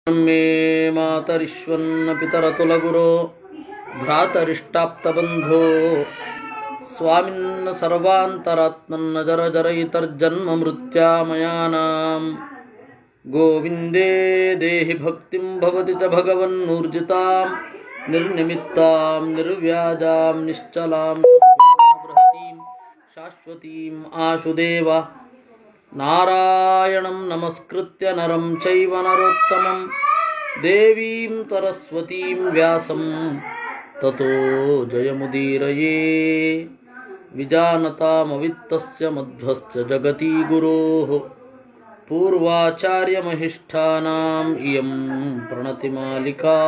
मे मातरिष्वन्न पितरतुलगुरो भ्रातरिष्टाप्तबन्धो स्वामिन्न सर्वान्तरात्मन्न जरजरयितर्जन्ममृत्यामयानां गोविन्दे देहि भक्तिं भवति च भगवन्नूर्जितां निर्निमित्तां निर्व्याजां निश्चलां बृहतीं शाश्वतीम् आशुदेव नारायणं नमस्कृत्य नरं चैव नरोत्तमं देवीं सरस्वतीं व्यासं ततो जयमुदीरये विजानतामवित्तस्य मध्वश्च जगती गुरोः पूर्वाचार्यमहिष्ठानाम् इयं प्रणतिमालिका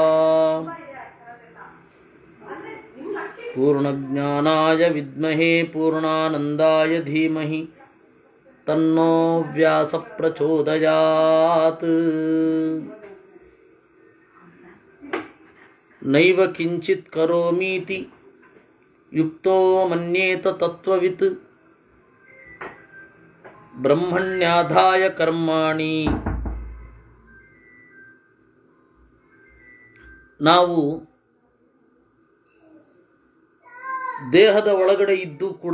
पूर्णज्ञानाय विद्महे पूर्णानन्दाय धीमहि तन्नो व्यासः प्रचोदयात् नैव किञ्चित् करोमीति युक्तो मन्येत तत्त्ववित् ब्रह्मण्याधाय कर्माणि ನಾವು ದೇಹದ ಒಳಗಡೆ ಇದ್ದು ಕೂಡ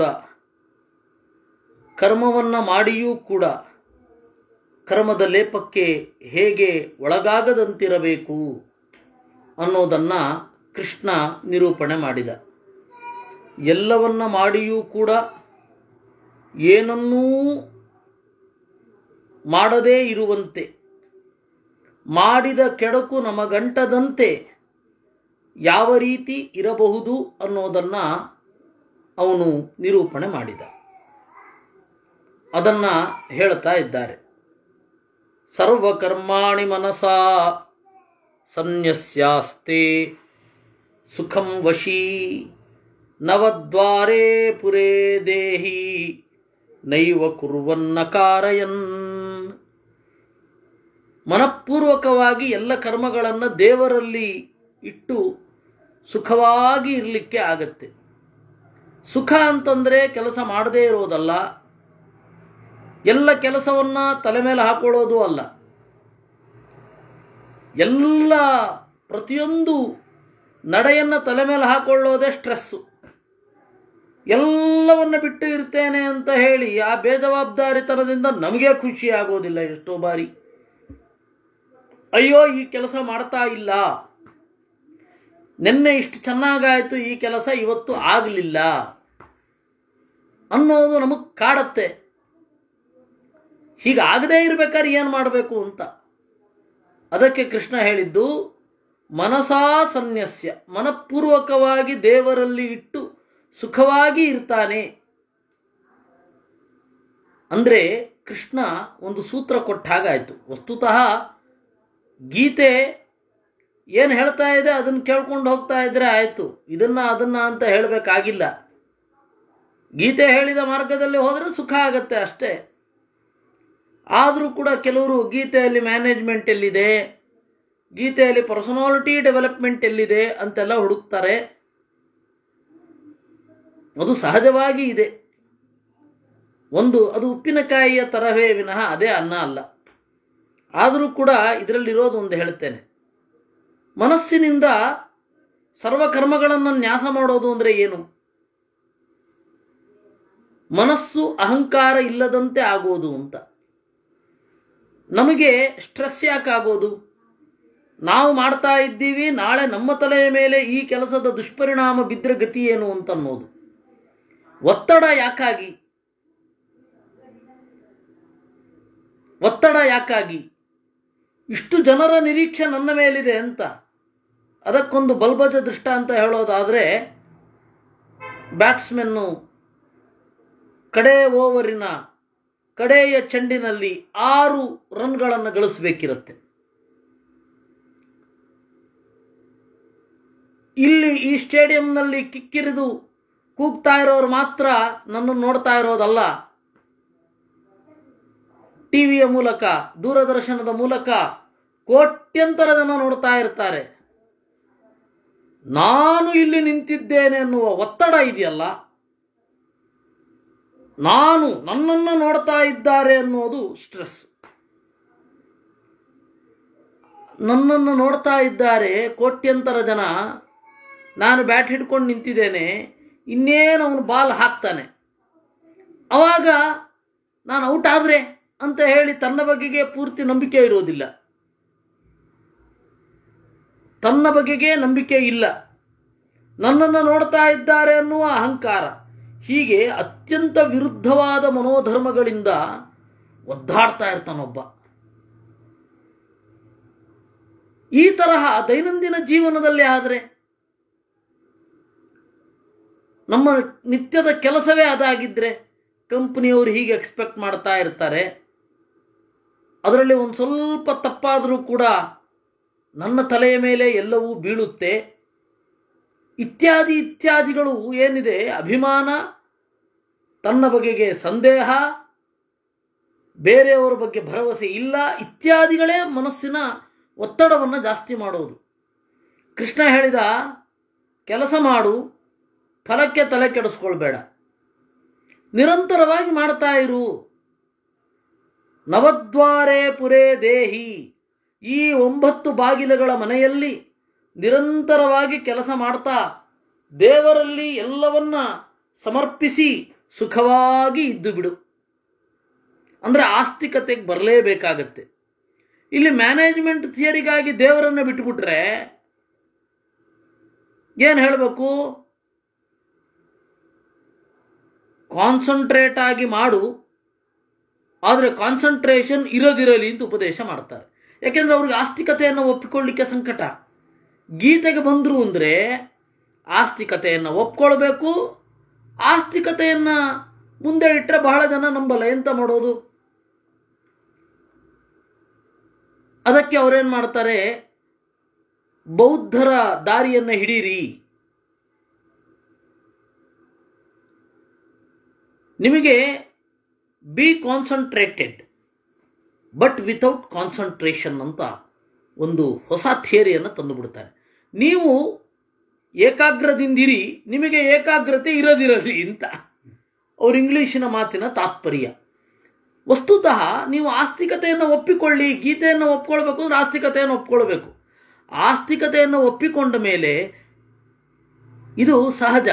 ಕರ್ಮವನ್ನು ಮಾಡಿಯೂ ಕೂಡ ಕರ್ಮದ ಲೇಪಕ್ಕೆ ಹೇಗೆ ಒಳಗಾಗದಂತಿರಬೇಕು ಅನ್ನೋದನ್ನು ಕೃಷ್ಣ ನಿರೂಪಣೆ ಮಾಡಿದ ಎಲ್ಲವನ್ನ ಮಾಡಿಯೂ ಕೂಡ ಏನನ್ನೂ ಮಾಡದೇ ಇರುವಂತೆ ಮಾಡಿದ ಕೆಡಕು ನಮಗಂಟದಂತೆ ಯಾವ ರೀತಿ ಇರಬಹುದು ಅನ್ನೋದನ್ನು ಅವನು ನಿರೂಪಣೆ ಮಾಡಿದ ಅದನ್ನು ಹೇಳ್ತಾ ಇದ್ದಾರೆ ಸರ್ವಕರ್ಮಾಣಿ ಮನಸಾ ಸನ್ಯಸ್ಯಾಸ್ತೆ ಸುಖಂ ವಶೀ ನವದ್ವಾರೇ ಪುರೇ ದೇಹಿ ನೈವ ಕುರ್ವನ್ನ ಕಾರಯನ್ ಮನಪೂರ್ವಕವಾಗಿ ಎಲ್ಲ ಕರ್ಮಗಳನ್ನು ದೇವರಲ್ಲಿ ಇಟ್ಟು ಸುಖವಾಗಿ ಇರಲಿಕ್ಕೆ ಆಗತ್ತೆ ಸುಖ ಅಂತಂದರೆ ಕೆಲಸ ಮಾಡದೇ ಇರೋದಲ್ಲ ಎಲ್ಲ ಕೆಲಸವನ್ನು ತಲೆ ಮೇಲೆ ಹಾಕೊಳ್ಳೋದು ಅಲ್ಲ ಎಲ್ಲ ಪ್ರತಿಯೊಂದು ನಡೆಯನ್ನು ತಲೆ ಮೇಲೆ ಹಾಕೊಳ್ಳೋದೇ ಸ್ಟ್ರೆಸ್ಸು ಎಲ್ಲವನ್ನು ಬಿಟ್ಟು ಇರ್ತೇನೆ ಅಂತ ಹೇಳಿ ಆ ಬೇಜವಾಬ್ದಾರಿತನದಿಂದ ನಮಗೆ ಖುಷಿ ಆಗೋದಿಲ್ಲ ಎಷ್ಟೋ ಬಾರಿ ಅಯ್ಯೋ ಈ ಕೆಲಸ ಮಾಡ್ತಾ ಇಲ್ಲ ನಿನ್ನೆ ಇಷ್ಟು ಚೆನ್ನಾಗಾಯಿತು ಈ ಕೆಲಸ ಇವತ್ತು ಆಗಲಿಲ್ಲ ಅನ್ನೋದು ನಮಗೆ ಕಾಡತ್ತೆ ಹೀಗಾಗದೇ ಇರಬೇಕಾದ್ರೆ ಏನು ಮಾಡಬೇಕು ಅಂತ ಅದಕ್ಕೆ ಕೃಷ್ಣ ಹೇಳಿದ್ದು ಮನಸಾ ಸನ್ಯಸ್ಯ ಮನಪೂರ್ವಕವಾಗಿ ದೇವರಲ್ಲಿ ಇಟ್ಟು ಸುಖವಾಗಿ ಇರ್ತಾನೆ ಅಂದರೆ ಕೃಷ್ಣ ಒಂದು ಸೂತ್ರ ಕೊಟ್ಟ ಹಾಗಾಯಿತು ವಸ್ತುತಃ ಗೀತೆ ಏನು ಹೇಳ್ತಾ ಇದೆ ಅದನ್ನು ಕೇಳ್ಕೊಂಡು ಹೋಗ್ತಾ ಇದ್ರೆ ಆಯಿತು ಇದನ್ನ ಅದನ್ನ ಅಂತ ಹೇಳಬೇಕಾಗಿಲ್ಲ ಗೀತೆ ಹೇಳಿದ ಮಾರ್ಗದಲ್ಲಿ ಹೋದರೆ ಸುಖ ಆಗತ್ತೆ ಅಷ್ಟೇ ಆದರೂ ಕೂಡ ಕೆಲವರು ಗೀತೆಯಲ್ಲಿ ಮ್ಯಾನೇಜ್ಮೆಂಟ್ ಎಲ್ಲಿದೆ ಗೀತೆಯಲ್ಲಿ ಪರ್ಸನಾಲಿಟಿ ಡೆವಲಪ್ಮೆಂಟ್ ಎಲ್ಲಿದೆ ಅಂತೆಲ್ಲ ಹುಡುಕ್ತಾರೆ ಅದು ಸಹಜವಾಗಿ ಇದೆ ಒಂದು ಅದು ಉಪ್ಪಿನಕಾಯಿಯ ತರವೇ ವಿನಃ ಅದೇ ಅನ್ನ ಅಲ್ಲ ಆದರೂ ಕೂಡ ಇದರಲ್ಲಿರೋದು ಒಂದು ಹೇಳ್ತೇನೆ ಮನಸ್ಸಿನಿಂದ ಸರ್ವಕರ್ಮಗಳನ್ನು ನ್ಯಾಸ ಮಾಡೋದು ಅಂದರೆ ಏನು ಮನಸ್ಸು ಅಹಂಕಾರ ಇಲ್ಲದಂತೆ ಆಗೋದು ಅಂತ ನಮಗೆ ಸ್ಟ್ರೆಸ್ ಯಾಕಾಗೋದು ನಾವು ಮಾಡ್ತಾ ಇದ್ದೀವಿ ನಾಳೆ ನಮ್ಮ ತಲೆಯ ಮೇಲೆ ಈ ಕೆಲಸದ ದುಷ್ಪರಿಣಾಮ ಬಿದ್ದರೆ ಗತಿ ಏನು ಅಂತ ಅನ್ನೋದು ಒತ್ತಡ ಯಾಕಾಗಿ ಒತ್ತಡ ಯಾಕಾಗಿ ಇಷ್ಟು ಜನರ ನಿರೀಕ್ಷೆ ನನ್ನ ಮೇಲಿದೆ ಅಂತ ಅದಕ್ಕೊಂದು ಬಲ್ಬಜ ದೃಷ್ಟ ಅಂತ ಹೇಳೋದಾದರೆ ಬ್ಯಾಟ್ಸ್ಮೆನ್ನು ಕಡೇ ಓವರಿನ ಕಡೆಯ ಚೆಂಡಿನಲ್ಲಿ ಆರು ರನ್ಗಳನ್ನು ಗಳಿಸಬೇಕಿರುತ್ತೆ ಇಲ್ಲಿ ಈ ಸ್ಟೇಡಿಯಂನಲ್ಲಿ ಕಿಕ್ಕಿರಿದು ಕೂಗ್ತಾ ಇರೋರು ಮಾತ್ರ ನನ್ನನ್ನು ನೋಡ್ತಾ ಇರೋದಲ್ಲ ಟಿವಿಯ ಮೂಲಕ ದೂರದರ್ಶನದ ಮೂಲಕ ಕೋಟ್ಯಂತರ ಜನ ನೋಡ್ತಾ ಇರ್ತಾರೆ ನಾನು ಇಲ್ಲಿ ನಿಂತಿದ್ದೇನೆ ಅನ್ನುವ ಒತ್ತಡ ಇದೆಯಲ್ಲ ನಾನು ನನ್ನನ್ನು ನೋಡ್ತಾ ಇದ್ದಾರೆ ಅನ್ನೋದು ಸ್ಟ್ರೆಸ್ ನನ್ನನ್ನು ನೋಡ್ತಾ ಇದ್ದಾರೆ ಕೋಟ್ಯಂತರ ಜನ ನಾನು ಬ್ಯಾಟ್ ಹಿಡ್ಕೊಂಡು ನಿಂತಿದ್ದೇನೆ ಇನ್ನೇನು ಅವನು ಬಾಲ್ ಹಾಕ್ತಾನೆ ಅವಾಗ ನಾನು ಔಟ್ ಆದರೆ ಅಂತ ಹೇಳಿ ತನ್ನ ಬಗೆಗೆ ಪೂರ್ತಿ ನಂಬಿಕೆ ಇರೋದಿಲ್ಲ ತನ್ನ ಬಗೆಗೆ ನಂಬಿಕೆ ಇಲ್ಲ ನನ್ನನ್ನು ನೋಡ್ತಾ ಇದ್ದಾರೆ ಅನ್ನುವ ಅಹಂಕಾರ ಹೀಗೆ ಅತ್ಯಂತ ವಿರುದ್ಧವಾದ ಮನೋಧರ್ಮಗಳಿಂದ ಒದ್ದಾಡ್ತಾ ಇರ್ತಾನೊಬ್ಬ ಈ ತರಹ ದೈನಂದಿನ ಜೀವನದಲ್ಲಿ ಆದರೆ ನಮ್ಮ ನಿತ್ಯದ ಕೆಲಸವೇ ಅದಾಗಿದ್ದರೆ ಕಂಪನಿಯವರು ಹೀಗೆ ಎಕ್ಸ್ಪೆಕ್ಟ್ ಮಾಡ್ತಾ ಇರ್ತಾರೆ ಅದರಲ್ಲಿ ಒಂದು ಸ್ವಲ್ಪ ತಪ್ಪಾದರೂ ಕೂಡ ನನ್ನ ತಲೆಯ ಮೇಲೆ ಎಲ್ಲವೂ ಬೀಳುತ್ತೆ ಇತ್ಯಾದಿ ಇತ್ಯಾದಿಗಳು ಏನಿದೆ ಅಭಿಮಾನ ತನ್ನ ಬಗೆಗೆ ಸಂದೇಹ ಬೇರೆಯವರ ಬಗ್ಗೆ ಭರವಸೆ ಇಲ್ಲ ಇತ್ಯಾದಿಗಳೇ ಮನಸ್ಸಿನ ಒತ್ತಡವನ್ನು ಜಾಸ್ತಿ ಮಾಡೋದು ಕೃಷ್ಣ ಹೇಳಿದ ಕೆಲಸ ಮಾಡು ಫಲಕ್ಕೆ ತಲೆ ಕೆಡಿಸ್ಕೊಳ್ಬೇಡ ನಿರಂತರವಾಗಿ ಮಾಡ್ತಾ ಇರು ನವದ್ವಾರೇ ಪುರೇ ದೇಹಿ ಈ ಒಂಬತ್ತು ಬಾಗಿಲುಗಳ ಮನೆಯಲ್ಲಿ ನಿರಂತರವಾಗಿ ಕೆಲಸ ಮಾಡ್ತಾ ದೇವರಲ್ಲಿ ಎಲ್ಲವನ್ನ ಸಮರ್ಪಿಸಿ ಸುಖವಾಗಿ ಇದ್ದು ಬಿಡು ಅಂದರೆ ಆಸ್ತಿಕತೆಗೆ ಬರಲೇಬೇಕಾಗತ್ತೆ ಇಲ್ಲಿ ಮ್ಯಾನೇಜ್ಮೆಂಟ್ ಥಿಯರಿಗಾಗಿ ದೇವರನ್ನು ಬಿಟ್ಟುಬಿಟ್ರೆ ಏನು ಹೇಳಬೇಕು ಕಾನ್ಸಂಟ್ರೇಟ್ ಆಗಿ ಮಾಡು ಆದರೆ ಕಾನ್ಸಂಟ್ರೇಷನ್ ಇರೋದಿರಲಿ ಅಂತ ಉಪದೇಶ ಮಾಡ್ತಾರೆ ಯಾಕೆಂದ್ರೆ ಅವ್ರಿಗೆ ಆಸ್ತಿಕತೆಯನ್ನು ಒಪ್ಪಿಕೊಳ್ಳಿಕ್ಕೆ ಸಂಕಟ ಗೀತೆಗೆ ಬಂದರು ಅಂದರೆ ಆಸ್ತಿಕತೆಯನ್ನು ಒಪ್ಕೊಳ್ಬೇಕು ಆಸ್ತಿಕತೆಯನ್ನು ಮುಂದೆ ಇಟ್ಟರೆ ಬಹಳ ಜನ ನಂಬಲ್ಲ ಎಂತ ಮಾಡೋದು ಅದಕ್ಕೆ ಅವರೇನು ಮಾಡ್ತಾರೆ ಬೌದ್ಧರ ದಾರಿಯನ್ನು ಹಿಡೀರಿ ನಿಮಗೆ be concentrated but without concentration ಅಂತ ಒಂದು ಹೊಸ ಥಿಯರಿಯನ್ನು ತಂದುಬಿಡ್ತಾರೆ ನೀವು ಏಕಾಗ್ರದಿಂದಿರಿ ನಿಮಗೆ ಏಕಾಗ್ರತೆ ಇರೋದಿರಲಿ ಅಂತ ಅವ್ರ ಇಂಗ್ಲೀಷಿನ ಮಾತಿನ ತಾತ್ಪರ್ಯ ವಸ್ತುತಃ ನೀವು ಆಸ್ತಿಕತೆಯನ್ನು ಒಪ್ಪಿಕೊಳ್ಳಿ ಗೀತೆಯನ್ನು ಒಪ್ಕೊಳ್ಬೇಕು ಅಂದ್ರೆ ಆಸ್ತಿಕತೆಯನ್ನು ಒಪ್ಕೊಳ್ಬೇಕು ಆಸ್ತಿಕತೆಯನ್ನು ಒಪ್ಪಿಕೊಂಡ ಮೇಲೆ ಇದು ಸಹಜ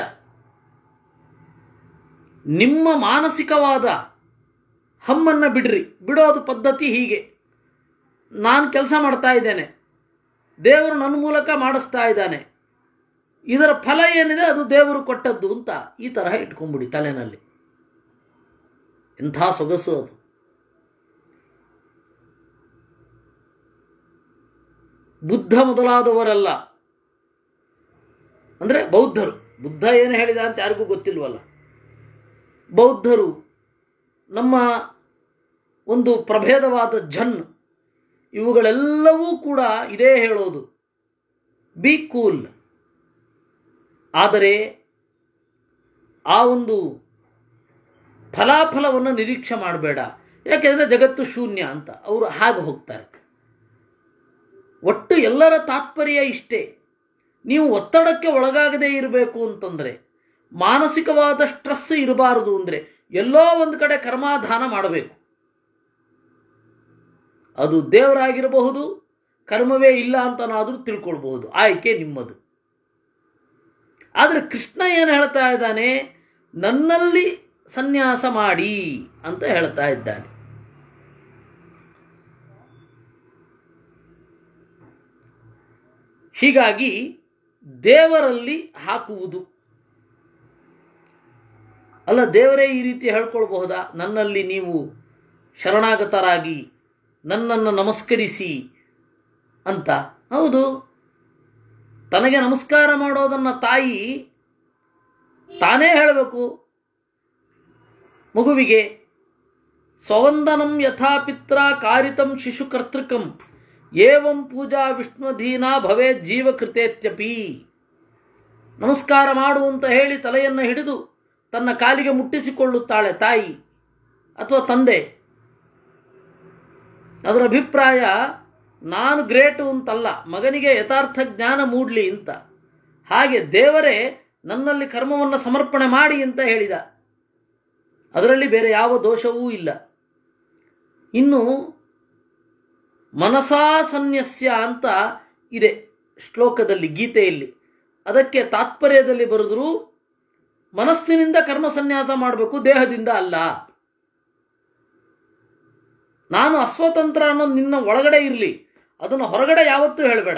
ನಿಮ್ಮ ಮಾನಸಿಕವಾದ ಹಮ್ಮನ್ನು ಬಿಡ್ರಿ ಬಿಡೋದು ಪದ್ಧತಿ ಹೀಗೆ ನಾನು ಕೆಲಸ ಮಾಡ್ತಾ ಇದ್ದೇನೆ ದೇವರು ನನ್ನ ಮೂಲಕ ಮಾಡಿಸ್ತಾ ಇದ್ದಾನೆ ಇದರ ಫಲ ಏನಿದೆ ಅದು ದೇವರು ಕೊಟ್ಟದ್ದು ಅಂತ ಈ ತರಹ ಇಟ್ಕೊಂಡ್ಬಿಡಿ ತಲೆನಲ್ಲಿ ಎಂಥ ಸೊಗಸು ಅದು ಬುದ್ಧ ಮೊದಲಾದವರಲ್ಲ ಅಂದರೆ ಬೌದ್ಧರು ಬುದ್ಧ ಏನು ಹೇಳಿದ ಅಂತ ಯಾರಿಗೂ ಗೊತ್ತಿಲ್ವಲ್ಲ ಬೌದ್ಧರು ನಮ್ಮ ಒಂದು ಪ್ರಭೇದವಾದ ಜನ್ ಇವುಗಳೆಲ್ಲವೂ ಕೂಡ ಇದೇ ಹೇಳೋದು ಬಿ ಕೂಲ್ ಆದರೆ ಆ ಒಂದು ಫಲಾಫಲವನ್ನು ನಿರೀಕ್ಷೆ ಮಾಡಬೇಡ ಯಾಕೆಂದರೆ ಜಗತ್ತು ಶೂನ್ಯ ಅಂತ ಅವರು ಹಾಗೆ ಹೋಗ್ತಾರೆ ಒಟ್ಟು ಎಲ್ಲರ ತಾತ್ಪರ್ಯ ಇಷ್ಟೇ ನೀವು ಒತ್ತಡಕ್ಕೆ ಒಳಗಾಗದೇ ಇರಬೇಕು ಅಂತಂದರೆ ಮಾನಸಿಕವಾದ ಸ್ಟ್ರೆಸ್ ಇರಬಾರದು ಅಂದರೆ ಎಲ್ಲೋ ಒಂದು ಕಡೆ ಕರ್ಮಾಧಾನ ಮಾಡಬೇಕು ಅದು ದೇವರಾಗಿರಬಹುದು ಕರ್ಮವೇ ಇಲ್ಲ ಅಂತನಾದರೂ ತಿಳ್ಕೊಳ್ಬಹುದು ಆಯ್ಕೆ ನಿಮ್ಮದು ಆದರೆ ಕೃಷ್ಣ ಏನು ಹೇಳ್ತಾ ಇದ್ದಾನೆ ನನ್ನಲ್ಲಿ ಸನ್ಯಾಸ ಮಾಡಿ ಅಂತ ಹೇಳ್ತಾ ಇದ್ದಾನೆ ಹೀಗಾಗಿ ದೇವರಲ್ಲಿ ಹಾಕುವುದು ಅಲ್ಲ ದೇವರೇ ಈ ರೀತಿ ಹೇಳ್ಕೊಳ್ಬಹುದಾ ನನ್ನಲ್ಲಿ ನೀವು ಶರಣಾಗತರಾಗಿ ನನ್ನನ್ನು ನಮಸ್ಕರಿಸಿ ಅಂತ ಹೌದು ತನಗೆ ನಮಸ್ಕಾರ ಮಾಡೋದನ್ನು ತಾಯಿ ತಾನೇ ಹೇಳಬೇಕು ಮಗುವಿಗೆ ಸ್ವವಂದನಂ ಯಥಾ ಪಿತ್ರ ಕಾರಿತಂ ಶಿಶು ಕರ್ತೃಕಂ ಏವಂ ಪೂಜಾ ವಿಷ್ಣುಧೀನಾ ಭವೇ ಜೀವಕೃತೇತ್ಯಪಿ ನಮಸ್ಕಾರ ಮಾಡು ಅಂತ ಹೇಳಿ ತಲೆಯನ್ನು ಹಿಡಿದು ತನ್ನ ಕಾಲಿಗೆ ಮುಟ್ಟಿಸಿಕೊಳ್ಳುತ್ತಾಳೆ ತಾಯಿ ಅಥವಾ ತಂದೆ ಅದರ ಅಭಿಪ್ರಾಯ ನಾನು ಗ್ರೇಟು ಅಂತಲ್ಲ ಮಗನಿಗೆ ಯಥಾರ್ಥ ಜ್ಞಾನ ಮೂಡಲಿ ಅಂತ ಹಾಗೆ ದೇವರೇ ನನ್ನಲ್ಲಿ ಕರ್ಮವನ್ನು ಸಮರ್ಪಣೆ ಮಾಡಿ ಅಂತ ಹೇಳಿದ ಅದರಲ್ಲಿ ಬೇರೆ ಯಾವ ದೋಷವೂ ಇಲ್ಲ ಇನ್ನು ಮನಸಾ ಸನ್ಯಸ್ಯ ಅಂತ ಇದೆ ಶ್ಲೋಕದಲ್ಲಿ ಗೀತೆಯಲ್ಲಿ ಅದಕ್ಕೆ ತಾತ್ಪರ್ಯದಲ್ಲಿ ಬರೆದ್ರು ಮನಸ್ಸಿನಿಂದ ಕರ್ಮ ಸನ್ಯಾಸ ಮಾಡಬೇಕು ದೇಹದಿಂದ ಅಲ್ಲ ನಾನು ಅಸ್ವತಂತ್ರ ಅನ್ನೋದು ನಿನ್ನ ಒಳಗಡೆ ಇರಲಿ ಅದನ್ನು ಹೊರಗಡೆ ಯಾವತ್ತೂ ಹೇಳಬೇಡ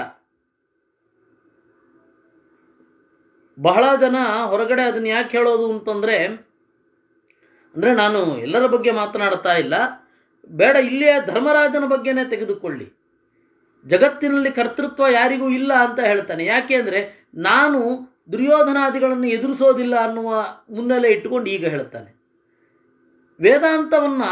ಬಹಳ ಜನ ಹೊರಗಡೆ ಅದನ್ನ ಯಾಕೆ ಹೇಳೋದು ಅಂತಂದ್ರೆ ಅಂದ್ರೆ ನಾನು ಎಲ್ಲರ ಬಗ್ಗೆ ಮಾತನಾಡ್ತಾ ಇಲ್ಲ ಬೇಡ ಇಲ್ಲಿಯ ಧರ್ಮರಾಜನ ಬಗ್ಗೆನೇ ತೆಗೆದುಕೊಳ್ಳಿ ಜಗತ್ತಿನಲ್ಲಿ ಕರ್ತೃತ್ವ ಯಾರಿಗೂ ಇಲ್ಲ ಅಂತ ಹೇಳ್ತಾನೆ ಯಾಕೆ ಅಂದರೆ ನಾನು ದುರ್ಯೋಧನಾದಿಗಳನ್ನು ಎದುರಿಸೋದಿಲ್ಲ ಅನ್ನುವ ಮುನ್ನೆಲೆ ಇಟ್ಟುಕೊಂಡು ಈಗ ಹೇಳ್ತಾನೆ ವೇದಾಂತವನ್ನು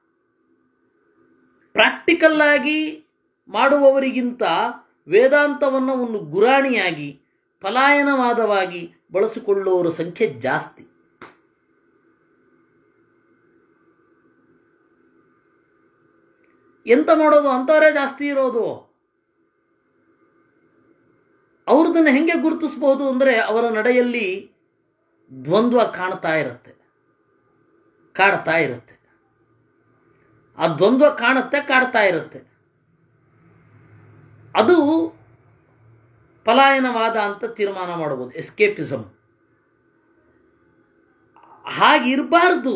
ಪ್ರಾಕ್ಟಿಕಲ್ ಆಗಿ ಮಾಡುವವರಿಗಿಂತ ವೇದಾಂತವನ್ನು ಒಂದು ಗುರಾಣಿಯಾಗಿ ಪಲಾಯನವಾದವಾಗಿ ಬಳಸಿಕೊಳ್ಳುವವರ ಸಂಖ್ಯೆ ಜಾಸ್ತಿ ಎಂತ ಮಾಡೋದು ಅಂಥವರೇ ಜಾಸ್ತಿ ಇರೋದು ಅವ್ರದನ್ನು ಹೆಂಗೆ ಗುರುತಿಸ್ಬೋದು ಅಂದರೆ ಅವರ ನಡೆಯಲ್ಲಿ ದ್ವಂದ್ವ ಕಾಣ್ತಾ ಇರುತ್ತೆ ಕಾಡ್ತಾ ಇರುತ್ತೆ ಆ ದ್ವಂದ್ವ ಕಾಣುತ್ತೆ ಕಾಡ್ತಾ ಇರುತ್ತೆ ಅದು ಪಲಾಯನವಾದ ಅಂತ ತೀರ್ಮಾನ ಮಾಡಬಹುದು ಎಸ್ಕೇಪಿಸಮ್ ಹಾಗಿರಬಾರ್ದು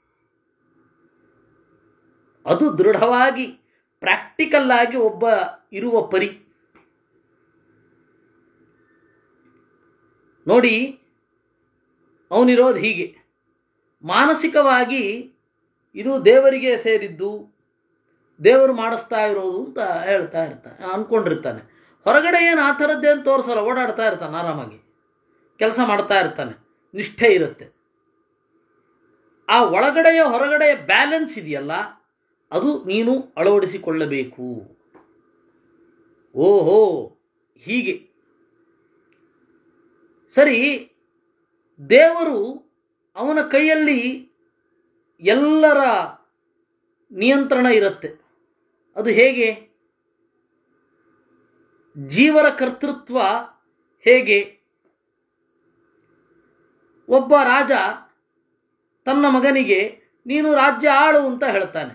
ಅದು ದೃಢವಾಗಿ ಪ್ರಾಕ್ಟಿಕಲ್ ಆಗಿ ಒಬ್ಬ ಇರುವ ಪರಿ ನೋಡಿ ಅವನಿರೋದು ಹೀಗೆ ಮಾನಸಿಕವಾಗಿ ಇದು ದೇವರಿಗೆ ಸೇರಿದ್ದು ದೇವರು ಮಾಡಿಸ್ತಾ ಇರೋದು ಅಂತ ಹೇಳ್ತಾ ಇರ್ತಾನೆ ಅನ್ಕೊಂಡಿರ್ತಾನೆ ಹೊರಗಡೆ ಏನು ಆ ಥರದ್ದೇನು ತೋರಿಸಲ್ಲ ಓಡಾಡ್ತಾ ಇರ್ತಾನೆ ಆರಾಮಾಗಿ ಕೆಲಸ ಮಾಡ್ತಾ ಇರ್ತಾನೆ ನಿಷ್ಠೆ ಇರುತ್ತೆ ಆ ಒಳಗಡೆಯ ಹೊರಗಡೆಯ ಬ್ಯಾಲೆನ್ಸ್ ಇದೆಯಲ್ಲ ಅದು ನೀನು ಅಳವಡಿಸಿಕೊಳ್ಳಬೇಕು ಓಹೋ ಹೀಗೆ ಸರಿ ದೇವರು ಅವನ ಕೈಯಲ್ಲಿ ಎಲ್ಲರ ನಿಯಂತ್ರಣ ಇರುತ್ತೆ ಅದು ಹೇಗೆ ಜೀವರ ಕರ್ತೃತ್ವ ಹೇಗೆ ಒಬ್ಬ ರಾಜ ತನ್ನ ಮಗನಿಗೆ ನೀನು ರಾಜ್ಯ ಆಳು ಅಂತ ಹೇಳ್ತಾನೆ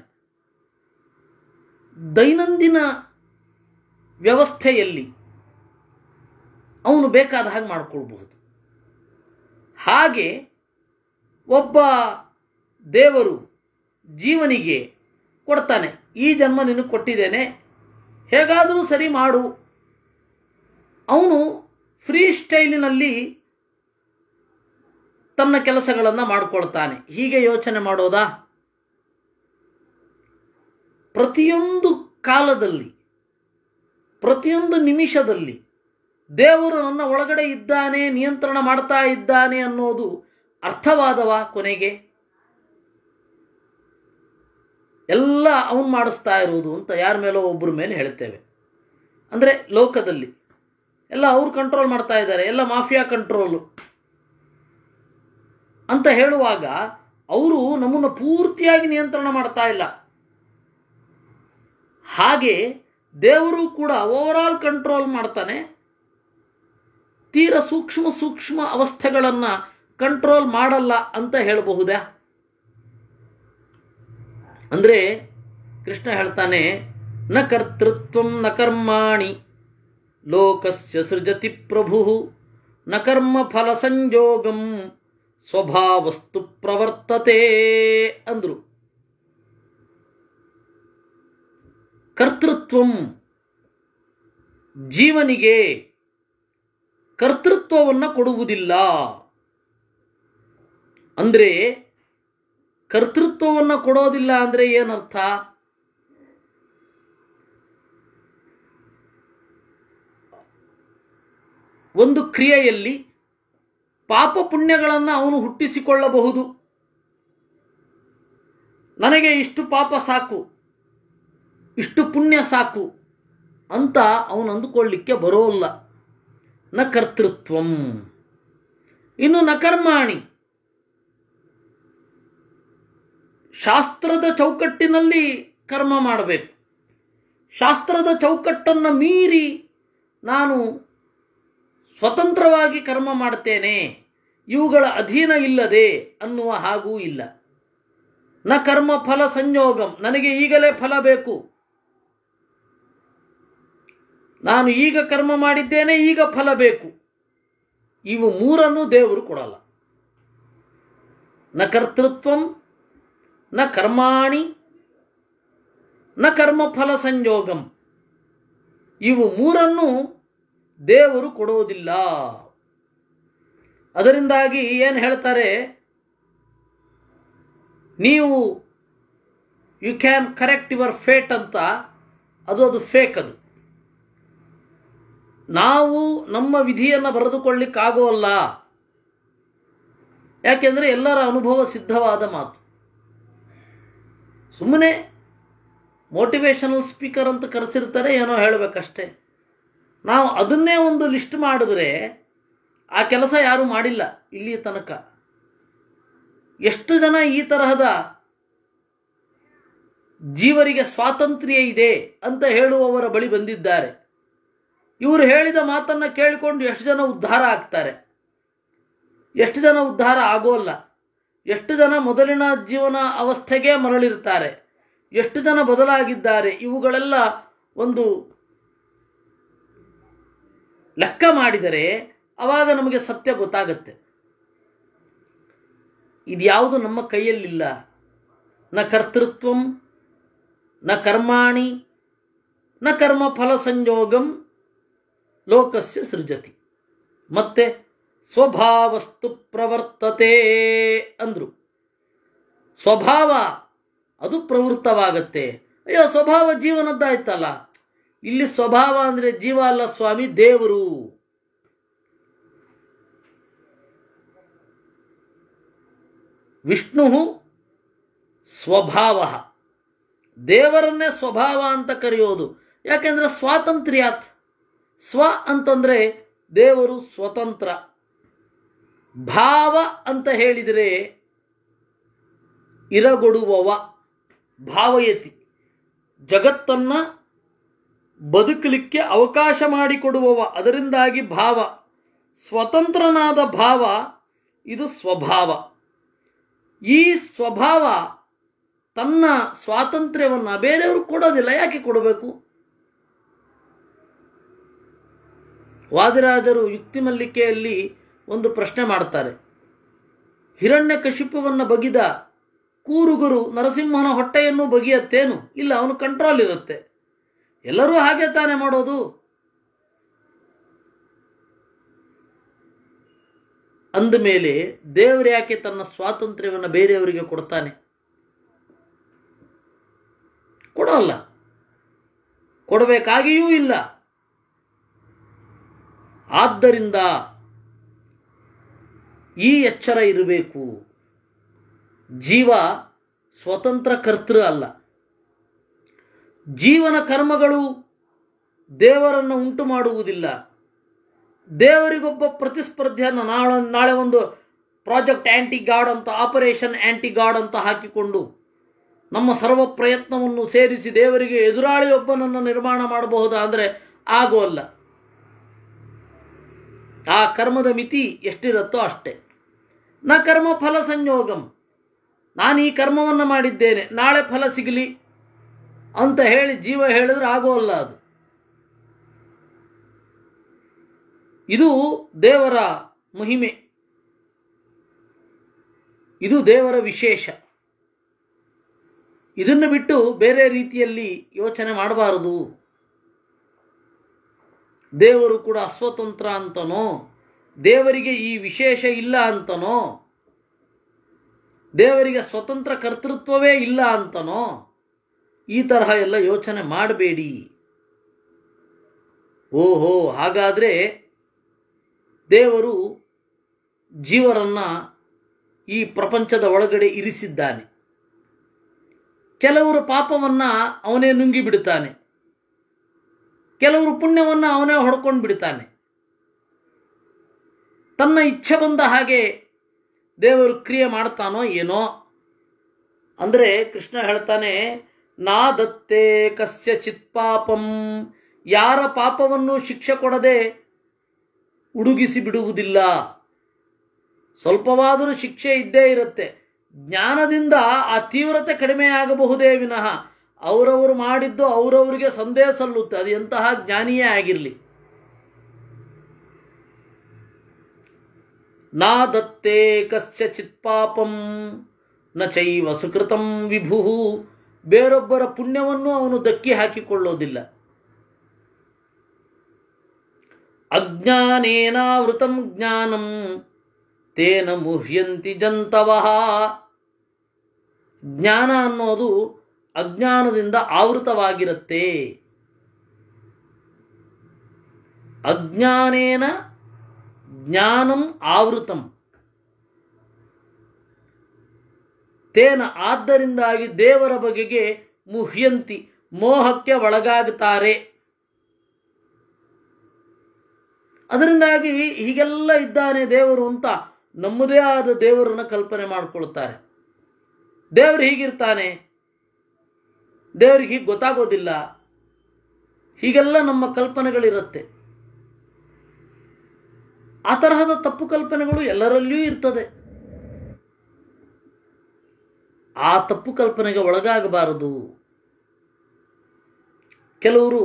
ದೈನಂದಿನ ವ್ಯವಸ್ಥೆಯಲ್ಲಿ ಅವನು ಬೇಕಾದ ಹಾಗೆ ಮಾಡಿಕೊಳ್ಬಹುದು ಹಾಗೆ ಒಬ್ಬ ದೇವರು ಜೀವನಿಗೆ ಕೊಡ್ತಾನೆ ಈ ಜನ್ಮ ನಿನಗೆ ಕೊಟ್ಟಿದ್ದೇನೆ ಹೇಗಾದರೂ ಸರಿ ಮಾಡು ಅವನು ಫ್ರೀ ಸ್ಟೈಲಿನಲ್ಲಿ ತನ್ನ ಕೆಲಸಗಳನ್ನು ಮಾಡಿಕೊಳ್ತಾನೆ ಹೀಗೆ ಯೋಚನೆ ಮಾಡೋದಾ ಪ್ರತಿಯೊಂದು ಕಾಲದಲ್ಲಿ ಪ್ರತಿಯೊಂದು ನಿಮಿಷದಲ್ಲಿ ದೇವರು ನನ್ನ ಒಳಗಡೆ ಇದ್ದಾನೆ ನಿಯಂತ್ರಣ ಮಾಡ್ತಾ ಇದ್ದಾನೆ ಅನ್ನೋದು ಅರ್ಥವಾದವ ಕೊನೆಗೆ ಎಲ್ಲ ಅವನು ಮಾಡಿಸ್ತಾ ಇರುವುದು ಅಂತ ಯಾರ ಮೇಲೋ ಒಬ್ಬರ ಮೇಲೆ ಹೇಳ್ತೇವೆ ಅಂದರೆ ಲೋಕದಲ್ಲಿ ಎಲ್ಲ ಅವ್ರು ಕಂಟ್ರೋಲ್ ಮಾಡ್ತಾ ಇದ್ದಾರೆ ಎಲ್ಲ ಮಾಫಿಯಾ ಕಂಟ್ರೋಲು ಅಂತ ಹೇಳುವಾಗ ಅವರು ನಮ್ಮನ್ನು ಪೂರ್ತಿಯಾಗಿ ನಿಯಂತ್ರಣ ಮಾಡ್ತಾ ಇಲ್ಲ ಹಾಗೆ ದೇವರು ಕೂಡ ಓವರಾಲ್ ಕಂಟ್ರೋಲ್ ಮಾಡ್ತಾನೆ ತೀರ ಸೂಕ್ಷ್ಮ ಸೂಕ್ಷ್ಮ ಅವಸ್ಥೆಗಳನ್ನು ಕಂಟ್ರೋಲ್ ಮಾಡಲ್ಲ ಅಂತ ಹೇಳಬಹುದಾ ಅಂದರೆ ಕೃಷ್ಣ ಹೇಳ್ತಾನೆ ನ ಕರ್ತೃತ್ವಂ ನ ಕರ್ಮಾಣಿ ಲೋಕಸ್ಯ ಸೃಜತಿ ಪ್ರಭು ನ ಕರ್ಮ ಫಲ ಸಂಯೋಗಂ ಸ್ವಭಾವಸ್ತು ಪ್ರವರ್ತತೆ ಅಂದ್ರು ಕರ್ತೃತ್ವಂ ಜೀವನಿಗೆ ಕರ್ತೃತ್ವವನ್ನು ಕೊಡುವುದಿಲ್ಲ ಅಂದರೆ ಕರ್ತೃತ್ವವನ್ನು ಕೊಡೋದಿಲ್ಲ ಅಂದರೆ ಏನರ್ಥ ಒಂದು ಕ್ರಿಯೆಯಲ್ಲಿ ಪಾಪ ಪುಣ್ಯಗಳನ್ನು ಅವನು ಹುಟ್ಟಿಸಿಕೊಳ್ಳಬಹುದು ನನಗೆ ಇಷ್ಟು ಪಾಪ ಸಾಕು ಇಷ್ಟು ಪುಣ್ಯ ಸಾಕು ಅಂತ ಅವನು ಅಂದುಕೊಳ್ಳಿಕ್ಕೆ ಬರೋಲ್ಲ ನ ಕರ್ತೃತ್ವಂ ಇನ್ನು ನ ಕರ್ಮಾಣಿ ಶಾಸ್ತ್ರದ ಚೌಕಟ್ಟಿನಲ್ಲಿ ಕರ್ಮ ಮಾಡಬೇಕು ಶಾಸ್ತ್ರದ ಚೌಕಟ್ಟನ್ನು ಮೀರಿ ನಾನು ಸ್ವತಂತ್ರವಾಗಿ ಕರ್ಮ ಮಾಡ್ತೇನೆ ಇವುಗಳ ಅಧೀನ ಇಲ್ಲದೆ ಅನ್ನುವ ಹಾಗೂ ಇಲ್ಲ ನ ಕರ್ಮ ಫಲ ಸಂಯೋಗಂ ನನಗೆ ಈಗಲೇ ಫಲ ಬೇಕು ನಾನು ಈಗ ಕರ್ಮ ಮಾಡಿದ್ದೇನೆ ಈಗ ಫಲ ಬೇಕು ಇವು ಮೂರನ್ನು ದೇವರು ಕೊಡಲ್ಲ ನ ಕರ್ತೃತ್ವಂ ನ ಕರ್ಮಾಣಿ ನ ಕರ್ಮಫಲ ಸಂಯೋಗಂ ಇವು ಮೂರನ್ನು ದೇವರು ಕೊಡೋದಿಲ್ಲ ಅದರಿಂದಾಗಿ ಏನು ಹೇಳ್ತಾರೆ ನೀವು you can correct your fate ಅಂತ ಅದು ಅದು ಫೇಕ್ ಅದು ನಾವು ನಮ್ಮ ವಿಧಿಯನ್ನು ಬರೆದುಕೊಳ್ಳಿಕ್ಕಾಗೋಲ್ಲ ಯಾಕೆಂದರೆ ಎಲ್ಲರ ಅನುಭವ ಸಿದ್ಧವಾದ ಮಾತು ಸುಮ್ಮನೆ ಮೋಟಿವೇಶನಲ್ ಸ್ಪೀಕರ್ ಅಂತ ಕರೆಸಿರ್ತಾರೆ ಏನೋ ಹೇಳಬೇಕಷ್ಟೇ ನಾವು ಅದನ್ನೇ ಒಂದು ಲಿಸ್ಟ್ ಮಾಡಿದ್ರೆ ಆ ಕೆಲಸ ಯಾರೂ ಮಾಡಿಲ್ಲ ಇಲ್ಲಿಯ ತನಕ ಎಷ್ಟು ಜನ ಈ ತರಹದ ಜೀವರಿಗೆ ಸ್ವಾತಂತ್ರ್ಯ ಇದೆ ಅಂತ ಹೇಳುವವರ ಬಳಿ ಬಂದಿದ್ದಾರೆ ಇವರು ಹೇಳಿದ ಮಾತನ್ನು ಕೇಳಿಕೊಂಡು ಎಷ್ಟು ಜನ ಉದ್ಧಾರ ಆಗ್ತಾರೆ ಎಷ್ಟು ಜನ ಉದ್ಧಾರ ಆಗೋಲ್ಲ ಎಷ್ಟು ಜನ ಮೊದಲಿನ ಜೀವನ ಅವಸ್ಥೆಗೆ ಮರಳಿರ್ತಾರೆ ಎಷ್ಟು ಜನ ಬದಲಾಗಿದ್ದಾರೆ ಇವುಗಳೆಲ್ಲ ಒಂದು ಲೆಕ್ಕ ಮಾಡಿದರೆ ಅವಾಗ ನಮಗೆ ಸತ್ಯ ಗೊತ್ತಾಗತ್ತೆ ಇದ್ಯಾವುದು ನಮ್ಮ ಕೈಯಲ್ಲಿಲ್ಲ ನ ಕರ್ತೃತ್ವಂ ನ ಕರ್ಮಾಣಿ ನ ಕರ್ಮ ಫಲ ಸಂಯೋಗಂ ಲೋಕಸ್ಯ ಸೃಜತಿ ಮತ್ತೆ ಸ್ವಭಾವಸ್ತು ಪ್ರವರ್ತತೆ ಅಂದ್ರು ಸ್ವಭಾವ ಅದು ಪ್ರವೃತ್ತವಾಗತ್ತೆ ಅಯ್ಯೋ ಸ್ವಭಾವ ಜೀವನದ್ದಾಯ್ತಲ್ಲ ಇಲ್ಲಿ ಸ್ವಭಾವ ಅಂದ್ರೆ ಜೀವ ಅಲ್ಲ ಸ್ವಾಮಿ ದೇವರು ವಿಷ್ಣು ಸ್ವಭಾವ ದೇವರನ್ನೇ ಸ್ವಭಾವ ಅಂತ ಕರೆಯೋದು ಯಾಕೆಂದ್ರೆ ಸ್ವಾತಂತ್ರ್ಯಾತ್ ಸ್ವ ಅಂತಂದ್ರೆ ದೇವರು ಸ್ವತಂತ್ರ ಭಾವ ಅಂತ ಹೇಳಿದರೆ ಇರಗೊಡುವವ ಭಾವಯತಿ ಜಗತ್ತನ್ನ ಬದುಕಲಿಕ್ಕೆ ಅವಕಾಶ ಮಾಡಿಕೊಡುವವ ಅದರಿಂದಾಗಿ ಭಾವ ಸ್ವತಂತ್ರನಾದ ಭಾವ ಇದು ಸ್ವಭಾವ ಈ ಸ್ವಭಾವ ತನ್ನ ಸ್ವಾತಂತ್ರ್ಯವನ್ನು ಬೇರೆಯವರು ಕೊಡೋದಿಲ್ಲ ಯಾಕೆ ಕೊಡಬೇಕು ವಾದಿರಾಜರು ಯುಕ್ತಿ ಮಲ್ಲಿಕೆಯಲ್ಲಿ ಒಂದು ಪ್ರಶ್ನೆ ಮಾಡ್ತಾರೆ ಹಿರಣ್ಯ ಕಶಿಪವನ್ನು ಬಗಿದ ಕೂರುಗುರು ನರಸಿಂಹನ ಹೊಟ್ಟೆಯನ್ನು ಬಗೆಯತ್ತೇನು ಇಲ್ಲ ಅವನು ಕಂಟ್ರೋಲ್ ಇರುತ್ತೆ ಎಲ್ಲರೂ ಹಾಗೆ ತಾನೇ ಮಾಡೋದು ಅಂದಮೇಲೆ ದೇವರು ಯಾಕೆ ತನ್ನ ಸ್ವಾತಂತ್ರ್ಯವನ್ನು ಬೇರೆಯವರಿಗೆ ಕೊಡ್ತಾನೆ ಕೊಡೋಲ್ಲ ಕೊಡಬೇಕಾಗಿಯೂ ಇಲ್ಲ ಆದ್ದರಿಂದ ಈ ಎಚ್ಚರ ಇರಬೇಕು ಜೀವ ಸ್ವತಂತ್ರ ಕರ್ತೃ ಅಲ್ಲ ಜೀವನ ಕರ್ಮಗಳು ದೇವರನ್ನು ಉಂಟು ಮಾಡುವುದಿಲ್ಲ ದೇವರಿಗೊಬ್ಬ ಪ್ರತಿಸ್ಪರ್ಧಿಯನ್ನು ನಾಳೆ ನಾಳೆ ಒಂದು ಪ್ರಾಜೆಕ್ಟ್ ಆ್ಯಂಟಿ ಗಾಡ್ ಅಂತ ಆಪರೇಷನ್ ಆ್ಯಂಟಿ ಗಾಡ್ ಅಂತ ಹಾಕಿಕೊಂಡು ನಮ್ಮ ಸರ್ವ ಪ್ರಯತ್ನವನ್ನು ಸೇರಿಸಿ ದೇವರಿಗೆ ಎದುರಾಳಿಯೊಬ್ಬನನ್ನು ನಿರ್ಮಾಣ ಮಾಡಬಹುದಾ ಅಂದರೆ ಆಗೋಲ್ಲ ಆ ಕರ್ಮದ ಮಿತಿ ಎಷ್ಟಿರುತ್ತೋ ಅಷ್ಟೇ ನ ಕರ್ಮ ಫಲ ಸಂಯೋಗಂ ನಾನು ಈ ಕರ್ಮವನ್ನು ಮಾಡಿದ್ದೇನೆ ನಾಳೆ ಫಲ ಸಿಗಲಿ ಅಂತ ಹೇಳಿ ಜೀವ ಹೇಳಿದ್ರೆ ಆಗೋಲ್ಲ ಅದು ಇದು ದೇವರ ಮಹಿಮೆ ಇದು ದೇವರ ವಿಶೇಷ ಇದನ್ನು ಬಿಟ್ಟು ಬೇರೆ ರೀತಿಯಲ್ಲಿ ಯೋಚನೆ ಮಾಡಬಾರದು ದೇವರು ಕೂಡ ಅಸ್ವತಂತ್ರ ಅಂತನೋ ದೇವರಿಗೆ ಈ ವಿಶೇಷ ಇಲ್ಲ ಅಂತನೋ ದೇವರಿಗೆ ಸ್ವತಂತ್ರ ಕರ್ತೃತ್ವವೇ ಇಲ್ಲ ಅಂತನೋ ಈ ತರಹ ಎಲ್ಲ ಯೋಚನೆ ಮಾಡಬೇಡಿ ಓಹೋ ಹಾಗಾದರೆ ದೇವರು ಜೀವರನ್ನ ಈ ಪ್ರಪಂಚದ ಒಳಗಡೆ ಇರಿಸಿದ್ದಾನೆ ಕೆಲವರು ಪಾಪವನ್ನ ಅವನೇ ನುಂಗಿ ಬಿಡುತ್ತಾನೆ ಕೆಲವರು ಪುಣ್ಯವನ್ನ ಅವನೇ ಹೊಡ್ಕೊಂಡು ಬಿಡ್ತಾನೆ ತನ್ನ ಇಚ್ಛೆ ಬಂದ ಹಾಗೆ ದೇವರು ಕ್ರಿಯೆ ಮಾಡ್ತಾನೋ ಏನೋ ಅಂದರೆ ಕೃಷ್ಣ ಹೇಳ್ತಾನೆ ನಾ ದತ್ತೇ ಕಸ್ಯ ಚಿತ್ ಪಾಪಂ ಯಾರ ಪಾಪವನ್ನು ಶಿಕ್ಷೆ ಕೊಡದೆ ಉಡುಗಿಸಿ ಬಿಡುವುದಿಲ್ಲ ಸ್ವಲ್ಪವಾದರೂ ಶಿಕ್ಷೆ ಇದ್ದೇ ಇರುತ್ತೆ ಜ್ಞಾನದಿಂದ ಆ ತೀವ್ರತೆ ಕಡಿಮೆ ಆಗಬಹುದೇ ವಿನಃ ಅವರವರು ಮಾಡಿದ್ದು ಅವರವರಿಗೆ ಸಂದೇಹ ಸಲ್ಲುತ್ತೆ ಅದು ಎಂತಹ ಜ್ಞಾನಿಯೇ ಆಗಿರಲಿ ನಾ ದತ್ತೇ ಕಸ್ಯಚಿತ್ ಪಾಪಂ ನ ಚೈವ ಸುಕೃತಂ ವಿಭು ಬೇರೊಬ್ಬರ ಪುಣ್ಯವನ್ನು ಅವನು ದಕ್ಕಿ ಹಾಕಿಕೊಳ್ಳೋದಿಲ್ಲ ಅಜ್ಞಾನೇನಾವೃತಂ ಜ್ಞಾನಂ ತೇನ ಮುಹ್ಯಂತಿ ಜಂತವಃ ಜ್ಞಾನ ಅನ್ನೋದು ಅಜ್ಞಾನದಿಂದ ಆವೃತವಾಗಿರುತ್ತೆ ಅಜ್ಞಾನೇನ ಜ್ಞಾನಂ ಆವೃತಂ ತೇನ ಆದ್ದರಿಂದಾಗಿ ದೇವರ ಬಗೆಗೆ ಮುಹ್ಯಂತಿ ಮೋಹಕ್ಕೆ ಒಳಗಾಗುತ್ತಾರೆ ಅದರಿಂದಾಗಿ ಹೀಗೆಲ್ಲ ಇದ್ದಾನೆ ದೇವರು ಅಂತ ನಮ್ಮದೇ ಆದ ದೇವರನ್ನ ಕಲ್ಪನೆ ಮಾಡಿಕೊಳ್ತಾರೆ ದೇವರು ಹೀಗಿರ್ತಾನೆ ದೇವರಿಗೆ ಹೀಗೆ ಗೊತ್ತಾಗೋದಿಲ್ಲ ಹೀಗೆಲ್ಲ ನಮ್ಮ ಕಲ್ಪನೆಗಳಿರುತ್ತೆ ಆ ತರಹದ ತಪ್ಪು ಕಲ್ಪನೆಗಳು ಎಲ್ಲರಲ್ಲಿಯೂ ಇರ್ತದೆ ಆ ತಪ್ಪು ಕಲ್ಪನೆಗೆ ಒಳಗಾಗಬಾರದು ಕೆಲವರು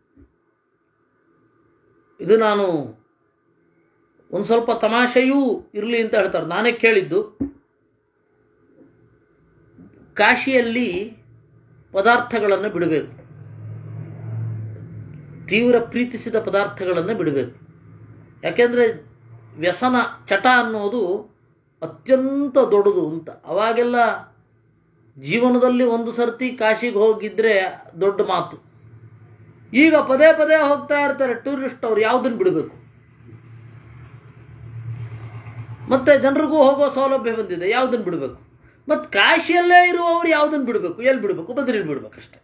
ಇದು ನಾನು ಒಂದು ಸ್ವಲ್ಪ ತಮಾಷೆಯೂ ಇರಲಿ ಅಂತ ಹೇಳ್ತಾರೆ ನಾನೇ ಕೇಳಿದ್ದು ಕಾಶಿಯಲ್ಲಿ ಪದಾರ್ಥಗಳನ್ನು ಬಿಡಬೇಕು ತೀವ್ರ ಪ್ರೀತಿಸಿದ ಪದಾರ್ಥಗಳನ್ನು ಬಿಡಬೇಕು ಯಾಕೆಂದರೆ ವ್ಯಸನ ಚಟ ಅನ್ನೋದು ಅತ್ಯಂತ ದೊಡ್ಡದು ಅಂತ ಅವಾಗೆಲ್ಲ ಜೀವನದಲ್ಲಿ ಒಂದು ಸರ್ತಿ ಕಾಶಿಗೆ ಹೋಗಿದ್ರೆ ದೊಡ್ಡ ಮಾತು ಈಗ ಪದೇ ಪದೇ ಹೋಗ್ತಾ ಇರ್ತಾರೆ ಟೂರಿಸ್ಟ್ ಅವ್ರು ಯಾವುದನ್ನು ಬಿಡಬೇಕು ಮತ್ತೆ ಜನರಿಗೂ ಹೋಗೋ ಸೌಲಭ್ಯ ಬಂದಿದೆ ಯಾವುದನ್ನು ಬಿಡಬೇಕು ಮತ್ತು ಕಾಶಿಯಲ್ಲೇ ಇರುವವರು ಯಾವುದನ್ನು ಬಿಡಬೇಕು ಎಲ್ಲಿ ಬಿಡಬೇಕು ಬದ್ರಿಲಿ ಬಿಡ್ಬೇಕಷ್ಟೆ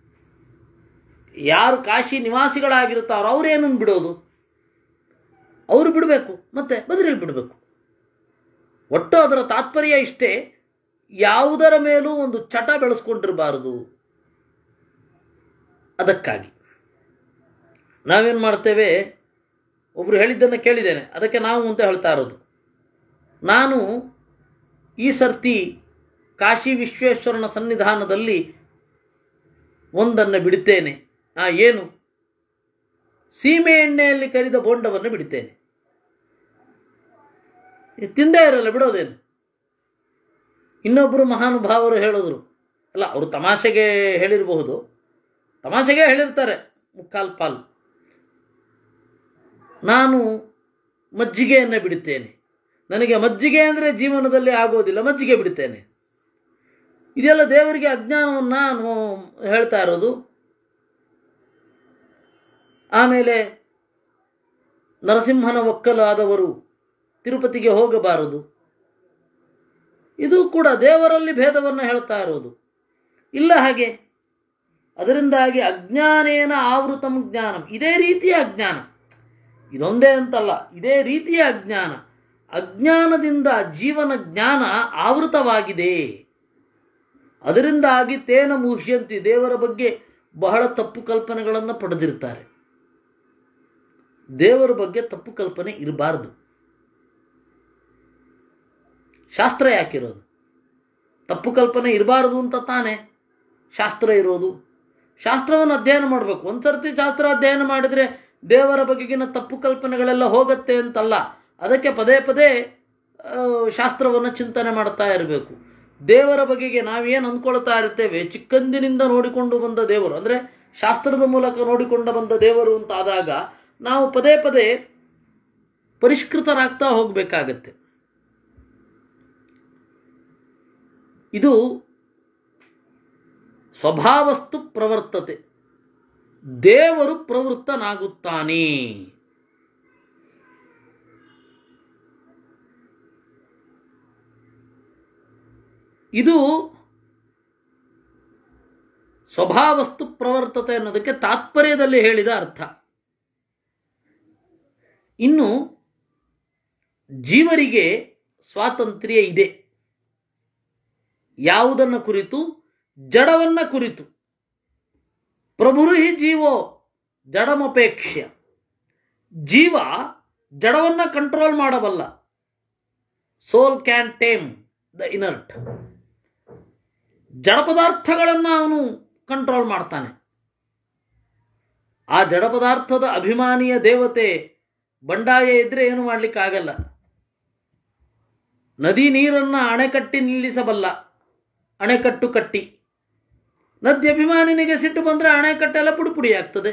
ಯಾರು ಕಾಶಿ ನಿವಾಸಿಗಳಾಗಿರ್ತಾರೋ ಅವ್ರು ಏನನ್ನು ಬಿಡೋದು ಅವರು ಬಿಡಬೇಕು ಮತ್ತೆ ಬದ್ರಿಲಿ ಬಿಡಬೇಕು ಒಟ್ಟು ಅದರ ತಾತ್ಪರ್ಯ ಇಷ್ಟೇ ಯಾವುದರ ಮೇಲೂ ಒಂದು ಚಟ ಬೆಳೆಸ್ಕೊಂಡಿರಬಾರದು ಅದಕ್ಕಾಗಿ ನಾವೇನು ಮಾಡ್ತೇವೆ ಒಬ್ಬರು ಹೇಳಿದ್ದನ್ನು ಕೇಳಿದ್ದೇನೆ ಅದಕ್ಕೆ ನಾವು ಅಂತ ಹೇಳ್ತಾ ಇರೋದು ನಾನು ಈ ಸರ್ತಿ ಕಾಶಿ ವಿಶ್ವೇಶ್ವರನ ಸನ್ನಿಧಾನದಲ್ಲಿ ಒಂದನ್ನು ಬಿಡುತ್ತೇನೆ ಆ ಏನು ಸೀಮೆ ಎಣ್ಣೆಯಲ್ಲಿ ಕರಿದ ಬೋಂಡವನ್ನು ಬಿಡುತ್ತೇನೆ ಇದು ತಿಂದೇ ಇರಲ್ಲ ಬಿಡೋದೇನು ಇನ್ನೊಬ್ಬರು ಮಹಾನುಭಾವರು ಹೇಳಿದ್ರು ಅಲ್ಲ ಅವರು ತಮಾಷೆಗೆ ಹೇಳಿರಬಹುದು ತಮಾಷೆಗೆ ಹೇಳಿರ್ತಾರೆ ಮುಕ್ಕಾಲ್ ಪಾಲು ನಾನು ಮಜ್ಜಿಗೆಯನ್ನು ಬಿಡುತ್ತೇನೆ ನನಗೆ ಮಜ್ಜಿಗೆ ಅಂದರೆ ಜೀವನದಲ್ಲಿ ಆಗೋದಿಲ್ಲ ಮಜ್ಜಿಗೆ ಬಿಡುತ್ತೇನೆ ಇದೆಲ್ಲ ದೇವರಿಗೆ ಅಜ್ಞಾನವನ್ನು ನಾನು ಹೇಳ್ತಾ ಇರೋದು ಆಮೇಲೆ ನರಸಿಂಹನ ಒಕ್ಕಲಾದವರು ತಿರುಪತಿಗೆ ಹೋಗಬಾರದು ಇದು ಕೂಡ ದೇವರಲ್ಲಿ ಭೇದವನ್ನು ಹೇಳ್ತಾ ಇರೋದು ಇಲ್ಲ ಹಾಗೆ ಅದರಿಂದಾಗಿ ಅಜ್ಞಾನೇನ ಆವೃತಂ ಜ್ಞಾನಂ ಇದೇ ರೀತಿಯ ಅಜ್ಞಾನ ಇದೊಂದೇ ಅಂತಲ್ಲ ಇದೇ ರೀತಿಯ ಅಜ್ಞಾನ ಅಜ್ಞಾನದಿಂದ ಜೀವನ ಜ್ಞಾನ ಆವೃತವಾಗಿದೆ ಅದರಿಂದಾಗಿ ತೇನ ಮುಹ್ಯಂತಿ ದೇವರ ಬಗ್ಗೆ ಬಹಳ ತಪ್ಪು ಕಲ್ಪನೆಗಳನ್ನು ಪಡೆದಿರ್ತಾರೆ ದೇವರ ಬಗ್ಗೆ ತಪ್ಪು ಕಲ್ಪನೆ ಇರಬಾರದು ಶಾಸ್ತ್ರ ಯಾಕಿರೋದು ತಪ್ಪು ಕಲ್ಪನೆ ಇರಬಾರದು ಅಂತ ತಾನೇ ಶಾಸ್ತ್ರ ಇರೋದು ಶಾಸ್ತ್ರವನ್ನು ಅಧ್ಯಯನ ಮಾಡಬೇಕು ಒಂದ್ಸರ್ತಿ ಶಾಸ್ತ್ರ ಅಧ್ಯಯನ ಮಾಡಿದರೆ ದೇವರ ಬಗೆಗಿನ ತಪ್ಪು ಕಲ್ಪನೆಗಳೆಲ್ಲ ಹೋಗುತ್ತೆ ಅಂತಲ್ಲ ಅದಕ್ಕೆ ಪದೇ ಪದೇ ಆ, ಶಾಸ್ತ್ರವನ್ನು ಚಿಂತನೆ ಮಾಡ್ತಾ ಇರಬೇಕು ದೇವರ ಬಗೆಗೆ ನಾವೇನು ಅಂದ್ಕೊಳ್ತಾ ಇರ್ತೇವೆ ಚಿಕ್ಕಂದಿನಿಂದ ನೋಡಿಕೊಂಡು ಬಂದ ದೇವರು ಅಂದರೆ ಶಾಸ್ತ್ರದ ಮೂಲಕ ನೋಡಿಕೊಂಡು ಬಂದ ದೇವರು ಅಂತ ಆದಾಗ ನಾವು ಪದೇ ಪದೇ ಪರಿಷ್ಕೃತರಾಗ್ತಾ ಹೋಗಬೇಕಾಗತ್ತೆ ಇದು ಸ್ವಭಾವಸ್ತು ಪ್ರವರ್ತತೆ ದೇವರು ಪ್ರವೃತ್ತನಾಗುತ್ತಾನೆ ಇದು ಸ್ವಭಾವಸ್ತು ಪ್ರವರ್ತತೆ ಅನ್ನೋದಕ್ಕೆ ತಾತ್ಪರ್ಯದಲ್ಲಿ ಹೇಳಿದ ಅರ್ಥ ಇನ್ನು ಜೀವರಿಗೆ ಸ್ವಾತಂತ್ರ್ಯ ಇದೆ ಯಾವುದನ್ನ ಕುರಿತು ಜಡವನ್ನ ಕುರಿತು ಪ್ರಭುರುಹಿ ಜೀವೋ ಜಡಮಪೇಕ್ಷ್ಯ ಜೀವ ಜಡವನ್ನ ಕಂಟ್ರೋಲ್ ಮಾಡಬಲ್ಲ soul can tame the inert ಜಡ ಪದಾರ್ಥಗಳನ್ನು ಅವನು ಕಂಟ್ರೋಲ್ ಮಾಡ್ತಾನೆ ಆ ಜಡ ಪದಾರ್ಥದ ಅಭಿಮಾನಿಯ ದೇವತೆ ಬಂಡಾಯ ಇದ್ರೆ ಏನು ಮಾಡಲಿಕ್ಕಾಗಲ್ಲ ನದಿ ನೀರನ್ನು ಅಣೆಕಟ್ಟಿ ನಿಲ್ಲಿಸಬಲ್ಲ ಅಣೆಕಟ್ಟು ಕಟ್ಟಿ ನದಿ ಅಭಿಮಾನಿನಿಗೆ ಸಿಟ್ಟು ಬಂದರೆ ಅಣೆಕಟ್ಟೆಲ್ಲ ಪುಡಿ ಪುಡಿ ಆಗ್ತದೆ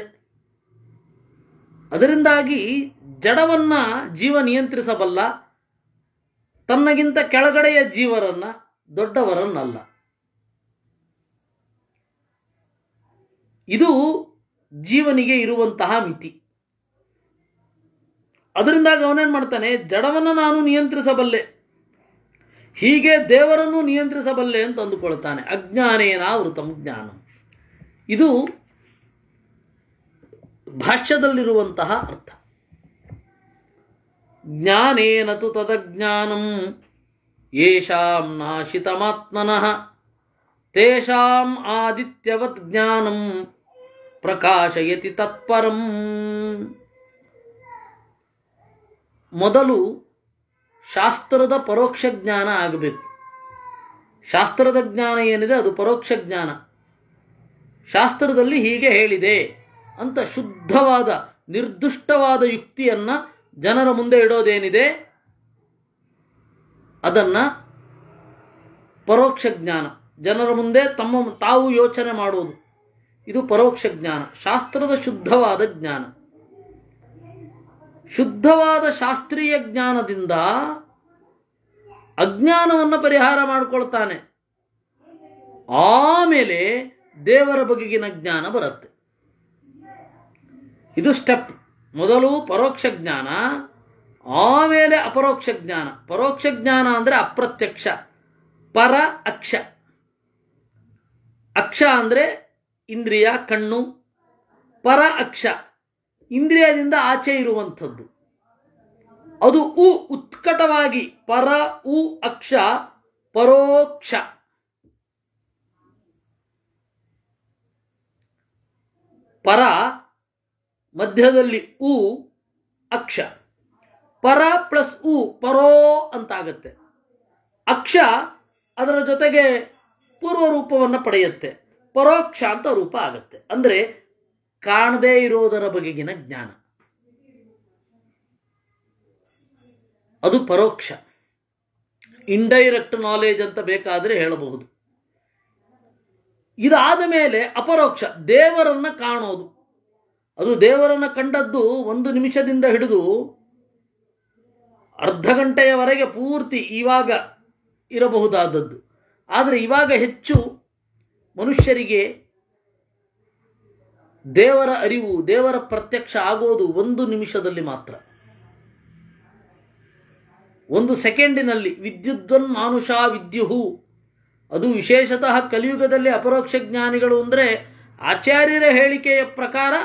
ಅದರಿಂದಾಗಿ ಜಡವನ್ನ ಜೀವ ನಿಯಂತ್ರಿಸಬಲ್ಲ ತನ್ನಗಿಂತ ಕೆಳಗಡೆಯ ಜೀವರನ್ನ ದೊಡ್ಡವರನ್ನಲ್ಲ ಇದು ಜೀವನಿಗೆ ಇರುವಂತಹ ಮಿತಿ ಅದರಿಂದಾಗ ಅವನೇನ್ ಮಾಡ್ತಾನೆ ಜಡವನ್ನು ನಾನು ನಿಯಂತ್ರಿಸಬಲ್ಲೆ ಹೀಗೆ ದೇವರನ್ನು ನಿಯಂತ್ರಿಸಬಲ್ಲೆ ಅಂತ ಅಂದುಕೊಳ್ತಾನೆ ಅಜ್ಞಾನೇನ ವೃತಂ ಜ್ಞಾನಂ ಇದು ಭಾಷ್ಯದಲ್ಲಿರುವಂತಹ ಅರ್ಥ ಜ್ಞಾನೇನ ತು ತದಜ್ಞಾನಂ ಯೇಷಾಂ ನಾಶಿತಮಾತ್ಮನಃ ತೇಷಾಂ ಆದಿತ್ಯವತ್ ಜ್ಞಾನಂ ಪ್ರಕಾಶಯತಿ ತತ್ಪರಂ ಮೊದಲು ಶಾಸ್ತ್ರದ ಪರೋಕ್ಷ ಜ್ಞಾನ ಆಗಬೇಕು ಶಾಸ್ತ್ರದ ಜ್ಞಾನ ಏನಿದೆ ಅದು ಪರೋಕ್ಷ ಜ್ಞಾನ ಶಾಸ್ತ್ರದಲ್ಲಿ ಹೀಗೆ ಹೇಳಿದೆ ಅಂತ ಶುದ್ಧವಾದ ನಿರ್ದುಷ್ಟವಾದ ಯುಕ್ತಿಯನ್ನ ಜನರ ಮುಂದೆ ಇಡೋದೇನಿದೆ ಅದನ್ನ ಪರೋಕ್ಷ ಜ್ಞಾನ ಜನರ ಮುಂದೆ ತಮ್ಮ ತಾವು ಯೋಚನೆ ಮಾಡುವುದು ಇದು ಪರೋಕ್ಷ ಜ್ಞಾನ ಶಾಸ್ತ್ರದ ಶುದ್ಧವಾದ ಜ್ಞಾನ ಶುದ್ಧವಾದ ಶಾಸ್ತ್ರೀಯ ಜ್ಞಾನದಿಂದ ಅಜ್ಞಾನವನ್ನು ಪರಿಹಾರ ಮಾಡಿಕೊಳ್ತಾನೆ ಆಮೇಲೆ ದೇವರ ಬಗೆಗಿನ ಜ್ಞಾನ ಬರುತ್ತೆ ಇದು ಸ್ಟೆಪ್ ಮೊದಲು ಪರೋಕ್ಷ ಜ್ಞಾನ ಆಮೇಲೆ ಅಪರೋಕ್ಷ ಜ್ಞಾನ ಪರೋಕ್ಷ ಜ್ಞಾನ ಅಂದರೆ ಅಪ್ರತ್ಯಕ್ಷ ಪರ ಅಕ್ಷ ಅಕ್ಷ ಅಂದರೆ ಇಂದ್ರಿಯ ಕಣ್ಣು ಪರ ಅಕ್ಷ ಇಂದ್ರಿಯದಿಂದ ಆಚೆ ಇರುವಂಥದ್ದು ಅದು ಉ ಉತ್ಕಟವಾಗಿ ಪರ ಉ ಅಕ್ಷ ಪರೋಕ್ಷ ಪರ ಮಧ್ಯದಲ್ಲಿ ಉ ಅಕ್ಷ ಪರ ಪ್ಲಸ್ ಉ ಪರೋ ಅಂತಾಗತ್ತೆ ಅಕ್ಷ ಅದರ ಜೊತೆಗೆ ಪೂರ್ವ ರೂಪವನ್ನು ಪಡೆಯುತ್ತೆ ಪರೋಕ್ಷ ಅಂತ ರೂಪ ಆಗತ್ತೆ ಅಂದರೆ ಕಾಣದೇ ಇರೋದರ ಬಗೆಗಿನ ಜ್ಞಾನ ಅದು ಪರೋಕ್ಷ ಇಂಡೈರೆಕ್ಟ್ ನಾಲೆಜ್ ಅಂತ ಬೇಕಾದರೆ ಹೇಳಬಹುದು ಇದಾದ ಮೇಲೆ ಅಪರೋಕ್ಷ ದೇವರನ್ನ ಕಾಣೋದು ಅದು ದೇವರನ್ನ ಕಂಡದ್ದು ಒಂದು ನಿಮಿಷದಿಂದ ಹಿಡಿದು ಅರ್ಧ ಗಂಟೆಯವರೆಗೆ ಪೂರ್ತಿ ಇವಾಗ ಇರಬಹುದಾದದ್ದು ಆದರೆ ಇವಾಗ ಹೆಚ್ಚು ಮನುಷ್ಯರಿಗೆ ದೇವರ ಅರಿವು ದೇವರ ಪ್ರತ್ಯಕ್ಷ ಆಗೋದು ಒಂದು ನಿಮಿಷದಲ್ಲಿ ಮಾತ್ರ ಒಂದು ಸೆಕೆಂಡಿನಲ್ಲಿ ವಿದ್ಯುದ್ವನ್ ಮಾನುಷ ವಿದ್ಯುಹು ಅದು ವಿಶೇಷತಃ ಕಲಿಯುಗದಲ್ಲಿ ಅಪರೋಕ್ಷ ಜ್ಞಾನಿಗಳು ಅಂದರೆ ಆಚಾರ್ಯರ ಹೇಳಿಕೆಯ ಪ್ರಕಾರ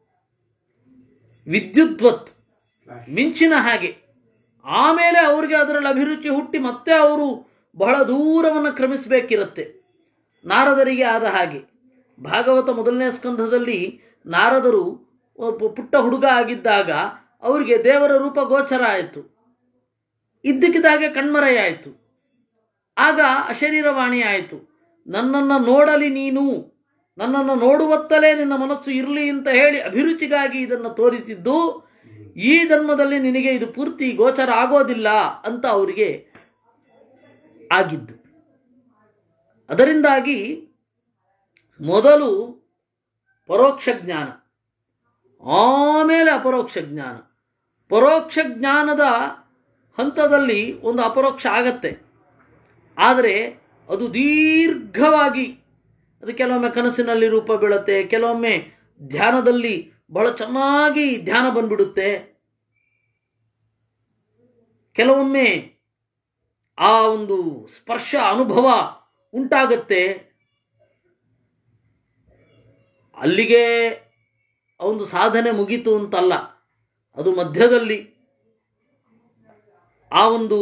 ವಿದ್ಯುದ್ವತ್ ಮಿಂಚಿನ ಹಾಗೆ ಆಮೇಲೆ ಅವರಿಗೆ ಅದರಲ್ಲಿ ಅಭಿರುಚಿ ಹುಟ್ಟಿ ಮತ್ತೆ ಅವರು ಬಹಳ ದೂರವನ್ನು ಕ್ರಮಿಸಬೇಕಿರುತ್ತೆ ನಾರದರಿಗೆ ಆದ ಹಾಗೆ ಭಾಗವತ ಮೊದಲನೇ ಸ್ಕಂಧದಲ್ಲಿ ನಾರದರು ಒಬ್ಬ ಪುಟ್ಟ ಹುಡುಗ ಆಗಿದ್ದಾಗ ಅವರಿಗೆ ದೇವರ ರೂಪ ಗೋಚರ ಆಯಿತು ಇದ್ದಕ್ಕಿದ್ದಾಗೆ ಕಣ್ಮರೆಯಾಯಿತು ಆಗ ಅಶರೀರವಾಣಿ ಆಯಿತು ನನ್ನನ್ನು ನೋಡಲಿ ನೀನು ನನ್ನನ್ನು ನೋಡುವತ್ತಲೇ ನಿನ್ನ ಮನಸ್ಸು ಇರಲಿ ಅಂತ ಹೇಳಿ ಅಭಿರುಚಿಗಾಗಿ ಇದನ್ನು ತೋರಿಸಿದ್ದು ಈ ಜನ್ಮದಲ್ಲಿ ನಿನಗೆ ಇದು ಪೂರ್ತಿ ಗೋಚರ ಆಗೋದಿಲ್ಲ ಅಂತ ಅವರಿಗೆ ಆಗಿದ್ದು ಅದರಿಂದಾಗಿ ಮೊದಲು ಪರೋಕ್ಷ ಜ್ಞಾನ ಆಮೇಲೆ ಅಪರೋಕ್ಷ ಜ್ಞಾನ ಪರೋಕ್ಷ ಜ್ಞಾನದ ಹಂತದಲ್ಲಿ ಒಂದು ಅಪರೋಕ್ಷ ಆಗತ್ತೆ ಆದರೆ ಅದು ದೀರ್ಘವಾಗಿ ಅದು ಕೆಲವೊಮ್ಮೆ ಕನಸಿನಲ್ಲಿ ರೂಪ ಬೀಳುತ್ತೆ ಕೆಲವೊಮ್ಮೆ ಧ್ಯಾನದಲ್ಲಿ ಬಹಳ ಚೆನ್ನಾಗಿ ಧ್ಯಾನ ಬಂದ್ಬಿಡುತ್ತೆ ಕೆಲವೊಮ್ಮೆ ಆ ಒಂದು ಸ್ಪರ್ಶ ಅನುಭವ ಉಂಟಾಗತ್ತೆ ಅಲ್ಲಿಗೆ ಆ ಒಂದು ಸಾಧನೆ ಮುಗೀತು ಅಂತಲ್ಲ ಅದು ಮಧ್ಯದಲ್ಲಿ ಆ ಒಂದು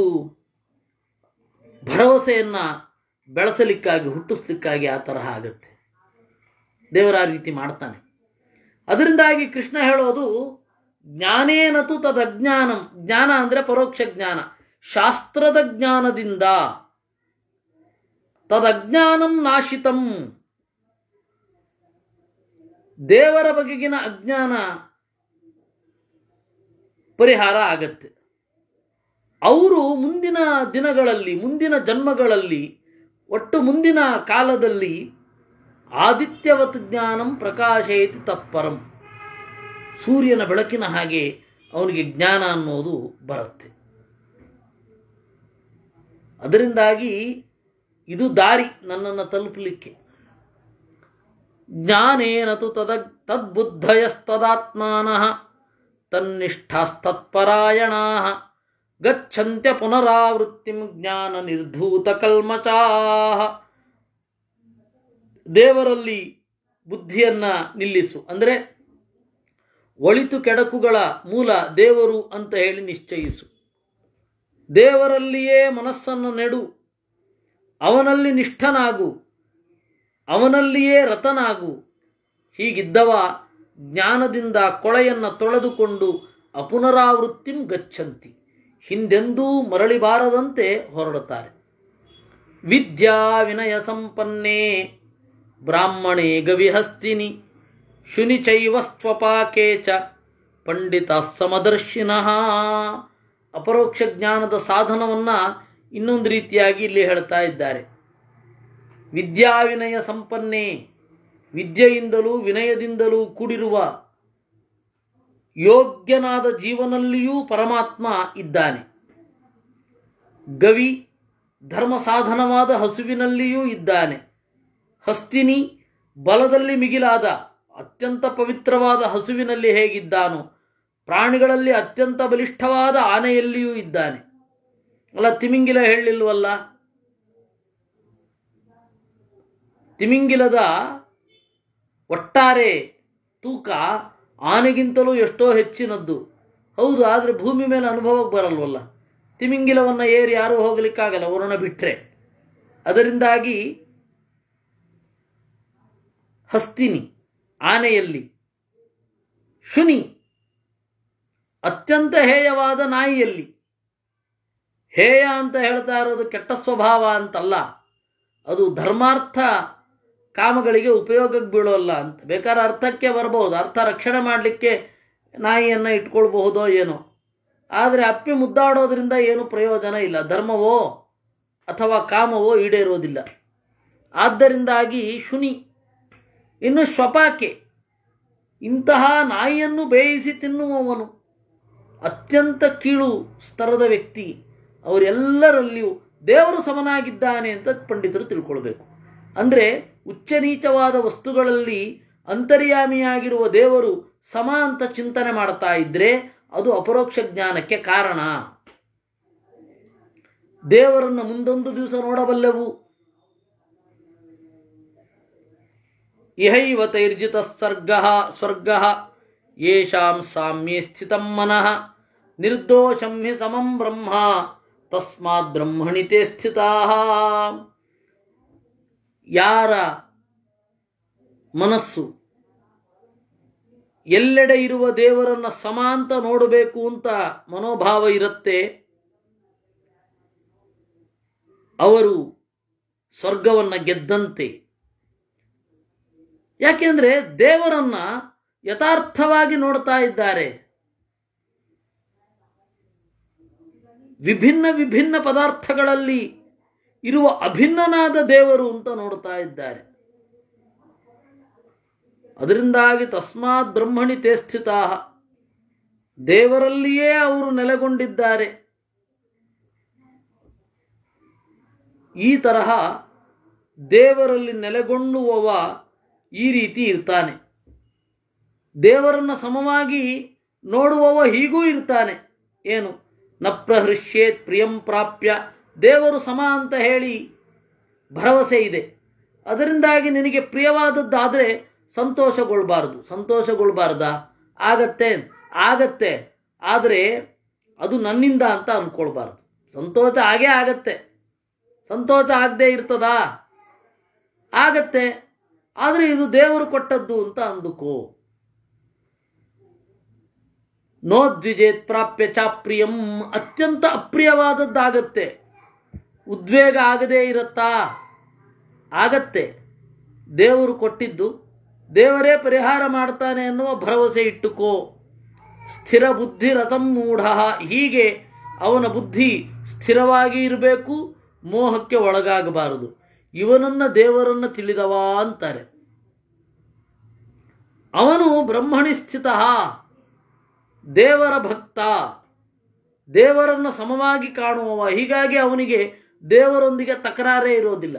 ಭರವಸೆಯನ್ನು ಬೆಳೆಸಲಿಕ್ಕಾಗಿ ಹುಟ್ಟಿಸ್ಲಿಕ್ಕಾಗಿ ಆ ತರಹ ಆಗತ್ತೆ ದೇವರ ಆ ರೀತಿ ಮಾಡ್ತಾನೆ ಅದರಿಂದಾಗಿ ಕೃಷ್ಣ ಹೇಳೋದು ಜ್ಞಾನೇನತು ತದಜ್ಞಾನಂ ಜ್ಞಾನ ಅಂದರೆ ಪರೋಕ್ಷ ಜ್ಞಾನ ಶಾಸ್ತ್ರದ ಜ್ಞಾನದಿಂದ ತದಜ್ಞಾನಂ ನಾಶಿತಂ ದೇವರ ಬಗೆಗಿನ ಅಜ್ಞಾನ ಪರಿಹಾರ ಆಗತ್ತೆ ಅವರು ಮುಂದಿನ ದಿನಗಳಲ್ಲಿ ಮುಂದಿನ ಜನ್ಮಗಳಲ್ಲಿ ಒಟ್ಟು ಮುಂದಿನ ಕಾಲದಲ್ಲಿ ಆದಿತ್ಯವತ್ ಜ್ಞಾನಂ ಪ್ರಕಾಶಯತಿ ತತ್ಪರಂ ಸೂರ್ಯನ ಬೆಳಕಿನ ಹಾಗೆ ಅವನಿಗೆ ಜ್ಞಾನ ಅನ್ನೋದು ಬರುತ್ತೆ ಅದರಿಂದಾಗಿ ಇದು ದಾರಿ ನನ್ನನ್ನು ತಲುಪಲಿಕ್ಕೆ ಜ್ಞಾನೇನ ತು ತದ ತದ್ಬುದ್ಧಯಸ್ತದಾತ್ಮಾನಃ ತನ್ನಿಷ್ಠಾಸ್ತತ್ಪರಾಯಣಾ ಗಚ್ಚಂತ್ಯ ಪುನರಾವೃತ್ತಿಂ ಜ್ಞಾನ ನಿರ್ಧೂತ ಕಲ್ಮಚಾ ದೇವರಲ್ಲಿ ಬುದ್ಧಿಯನ್ನ ನಿಲ್ಲಿಸು ಅಂದರೆ ಒಳಿತು ಕೆಡಕುಗಳ ಮೂಲ ದೇವರು ಅಂತ ಹೇಳಿ ನಿಶ್ಚಯಿಸು ದೇವರಲ್ಲಿಯೇ ಮನಸ್ಸನ್ನು ನೆಡು ಅವನಲ್ಲಿ ನಿಷ್ಠನಾಗು ಅವನಲ್ಲಿಯೇ ರತನಾಗು ಹೀಗಿದ್ದವ ಜ್ಞಾನದಿಂದ ಕೊಳೆಯನ್ನು ತೊಳೆದುಕೊಂಡು ಅಪುನರಾವೃತ್ತಿಂ ಗಚ್ಚಂತಿ ಹಿಂದೆಂದೂ ಮರಳಿಬಾರದಂತೆ ಹೊರಡುತ್ತಾರೆ ವಿದ್ಯಾ ವಿನಯ ಸಂಪನ್ನೇ ಬ್ರಾಹ್ಮಣೇ ಗವಿಹಸ್ತಿನಿ ಶುನಿ ಚೈವ ಸ್ವಪಾಕೆ ಚ ಪಂಡಿತ ಸಮದರ್ಶಿನಃ ಅಪರೋಕ್ಷ ಜ್ಞಾನದ ಸಾಧನವನ್ನು ಇನ್ನೊಂದು ರೀತಿಯಾಗಿ ಇಲ್ಲಿ ಹೇಳ್ತಾ ಇದ್ದಾರೆ ವಿದ್ಯಾವಿನಯ ಸಂಪನ್ನೇ ವಿದ್ಯೆಯಿಂದಲೂ ವಿನಯದಿಂದಲೂ ಕೂಡಿರುವ ಯೋಗ್ಯನಾದ ಜೀವನಲ್ಲಿಯೂ ಪರಮಾತ್ಮ ಇದ್ದಾನೆ ಗವಿ ಧರ್ಮ ಸಾಧನವಾದ ಹಸುವಿನಲ್ಲಿಯೂ ಇದ್ದಾನೆ ಹಸ್ತಿನಿ ಬಲದಲ್ಲಿ ಮಿಗಿಲಾದ ಅತ್ಯಂತ ಪವಿತ್ರವಾದ ಹಸುವಿನಲ್ಲಿ ಹೇಗಿದ್ದಾನೋ ಪ್ರಾಣಿಗಳಲ್ಲಿ ಅತ್ಯಂತ ಬಲಿಷ್ಠವಾದ ಆನೆಯಲ್ಲಿಯೂ ಇದ್ದಾನೆ ಅಲ್ಲ ತಿಮಿಂಗಿಲ ಹೇಳಿಲ್ವಲ್ಲ ತಿಮಿಂಗಿಲದ ಒಟ್ಟಾರೆ ತೂಕ ಆನೆಗಿಂತಲೂ ಎಷ್ಟೋ ಹೆಚ್ಚಿನದ್ದು ಹೌದು ಆದರೆ ಭೂಮಿ ಮೇಲೆ ಅನುಭವಕ್ಕೆ ಬರಲ್ವಲ್ಲ ತಿಮಿಂಗಿಲವನ್ನು ಏರಿ ಯಾರೂ ಹೋಗಲಿಕ್ಕಾಗಲ್ಲ ವರುಣ ಬಿಟ್ಟರೆ ಅದರಿಂದಾಗಿ ಹಸ್ತಿನಿ ಆನೆಯಲ್ಲಿ ಶುನಿ ಅತ್ಯಂತ ಹೇಯವಾದ ನಾಯಿಯಲ್ಲಿ ಹೇಯ ಅಂತ ಹೇಳ್ತಾ ಇರೋದು ಕೆಟ್ಟ ಸ್ವಭಾವ ಅಂತಲ್ಲ ಅದು ಧರ್ಮಾರ್ಥ ಕಾಮಗಳಿಗೆ ಉಪಯೋಗಕ್ಕೆ ಬೀಳೋಲ್ಲ ಅಂತ ಬೇಕಾದ್ರೆ ಅರ್ಥಕ್ಕೆ ಬರಬಹುದು ಅರ್ಥ ರಕ್ಷಣೆ ಮಾಡಲಿಕ್ಕೆ ನಾಯಿಯನ್ನು ಇಟ್ಕೊಳ್ಬಹುದೋ ಏನೋ ಆದರೆ ಅಪ್ಪಿ ಮುದ್ದಾಡೋದ್ರಿಂದ ಏನು ಪ್ರಯೋಜನ ಇಲ್ಲ ಧರ್ಮವೋ ಅಥವಾ ಕಾಮವೋ ಈಡೇರೋದಿಲ್ಲ ಆದ್ದರಿಂದಾಗಿ ಶುನಿ ಇನ್ನು ಶ್ವಪಾಕೆ ಇಂತಹ ನಾಯಿಯನ್ನು ಬೇಯಿಸಿ ತಿನ್ನುವವನು ಅತ್ಯಂತ ಕೀಳು ಸ್ತರದ ವ್ಯಕ್ತಿ ಅವರೆಲ್ಲರಲ್ಲಿಯೂ ದೇವರು ಸಮನಾಗಿದ್ದಾನೆ ಅಂತ ಪಂಡಿತರು ತಿಳ್ಕೊಳ್ಬೇಕು ಅಂದರೆ ಉಚ್ಚ ನೀಚವಾದ ವಸ್ತುಗಳಲ್ಲಿ ಅಂತರ್ಯಾಮಿಯಾಗಿರುವ ದೇವರು ಸಮ ಅಂತ ಚಿಂತನೆ ಮಾಡ್ತಾ ಇದ್ರೆ ಅದು ಅಪರೋಕ್ಷ ಜ್ಞಾನಕ್ಕೆ ಕಾರಣ ದೇವರನ್ನು ಮುಂದೊಂದು ದಿವಸ ನೋಡಬಲ್ಲೆವು ಇಹೈವ ತೈರ್ಜಿತ ಸರ್ಗ ಸ್ವರ್ಗ ಯೇಷಾಂ ಸಾಮ್ಯೇ ಸ್ಥಿತಂ ಮನಃ ನಿರ್ದೋಷಂ ಹಿ ಸಮಂ ಬ್ರಹ್ಮ ತಸ್ಮಾತ್ ಬ್ರಹ್ಮಣಿ ತೇ ಸ್ಥಿತಾ ಯಾರ ಮನಸ್ಸು ಎಲ್ಲೆಡೆ ಇರುವ ದೇವರನ್ನ ಸಮ ಅಂತ ನೋಡಬೇಕು ಅಂತ ಮನೋಭಾವ ಇರುತ್ತೆ ಅವರು ಸ್ವರ್ಗವನ್ನ ಗೆದ್ದಂತೆ ಯಾಕೆಂದ್ರೆ ದೇವರನ್ನ ಯಥಾರ್ಥವಾಗಿ ನೋಡ್ತಾ ಇದ್ದಾರೆ ವಿಭಿನ್ನ ವಿಭಿನ್ನ ಪದಾರ್ಥಗಳಲ್ಲಿ ಇರುವ ಅಭಿನ್ನನಾದ ದೇವರು ಅಂತ ನೋಡ್ತಾ ಇದ್ದಾರೆ ಅದರಿಂದಾಗಿ ತಸ್ಮಾತ್ ಬ್ರಹ್ಮಣಿ ತೇ ಸ್ಥಿತಾ ದೇವರಲ್ಲಿಯೇ ಅವರು ನೆಲೆಗೊಂಡಿದ್ದಾರೆ ಈ ತರಹ ದೇವರಲ್ಲಿ ನೆಲೆಗೊಂಡುವವ ಈ ರೀತಿ ಇರ್ತಾನೆ ದೇವರನ್ನ ಸಮವಾಗಿ ನೋಡುವವ ಹೀಗೂ ಇರ್ತಾನೆ ಏನು ನ ಪ್ರಹೃಷ್ಯೇತ್ ಪ್ರಿಯಂ ಪ್ರಾಪ್ಯ ದೇವರು ಸಮ ಅಂತ ಹೇಳಿ ಭರವಸೆ ಇದೆ ಅದರಿಂದಾಗಿ ನಿನಗೆ ಪ್ರಿಯವಾದದ್ದಾದರೆ ಸಂತೋಷಗೊಳ್ಬಾರದು ಸಂತೋಷಗೊಳ್ಬಾರ್ದಾ ಆಗತ್ತೆ ಆಗತ್ತೆ ಆದರೆ ಅದು ನನ್ನಿಂದ ಅಂತ ಅಂದ್ಕೊಳ್ಬಾರ್ದು ಸಂತೋಷ ಆಗೇ ಆಗತ್ತೆ ಸಂತೋಷ ಆಗದೆ ಇರ್ತದಾ ಆಗತ್ತೆ ಆದರೆ ಇದು ದೇವರು ಕೊಟ್ಟದ್ದು ಅಂತ ಅಂದುಕೋ ನೋದ್ವಿಜೇತ್ ಪ್ರಾಪ್ಯ ಚಾಪ್ರಿಯಂ ಅತ್ಯಂತ ಅಪ್ರಿಯವಾದದ್ದಾಗತ್ತೆ ಉದ್ವೇಗ ಆಗದೇ ಇರತ್ತಾ ಆಗತ್ತೆ ದೇವರು ಕೊಟ್ಟಿದ್ದು ದೇವರೇ ಪರಿಹಾರ ಮಾಡ್ತಾನೆ ಎನ್ನುವ ಭರವಸೆ ಇಟ್ಟುಕೋ ಸ್ಥಿರ ಬುದ್ಧಿ ರಥಂ ಮೂಢ ಹೀಗೆ ಅವನ ಬುದ್ಧಿ ಸ್ಥಿರವಾಗಿ ಇರಬೇಕು ಮೋಹಕ್ಕೆ ಒಳಗಾಗಬಾರದು ಇವನನ್ನ ದೇವರನ್ನ ತಿಳಿದವ ಅಂತಾರೆ ಅವನು ಬ್ರಹ್ಮಣಿ ಸ್ಥಿತ ದೇವರ ಭಕ್ತ ದೇವರನ್ನ ಸಮವಾಗಿ ಕಾಣುವವ ಹೀಗಾಗಿ ಅವನಿಗೆ ದೇವರೊಂದಿಗೆ ತಕರಾರೇ ಇರೋದಿಲ್ಲ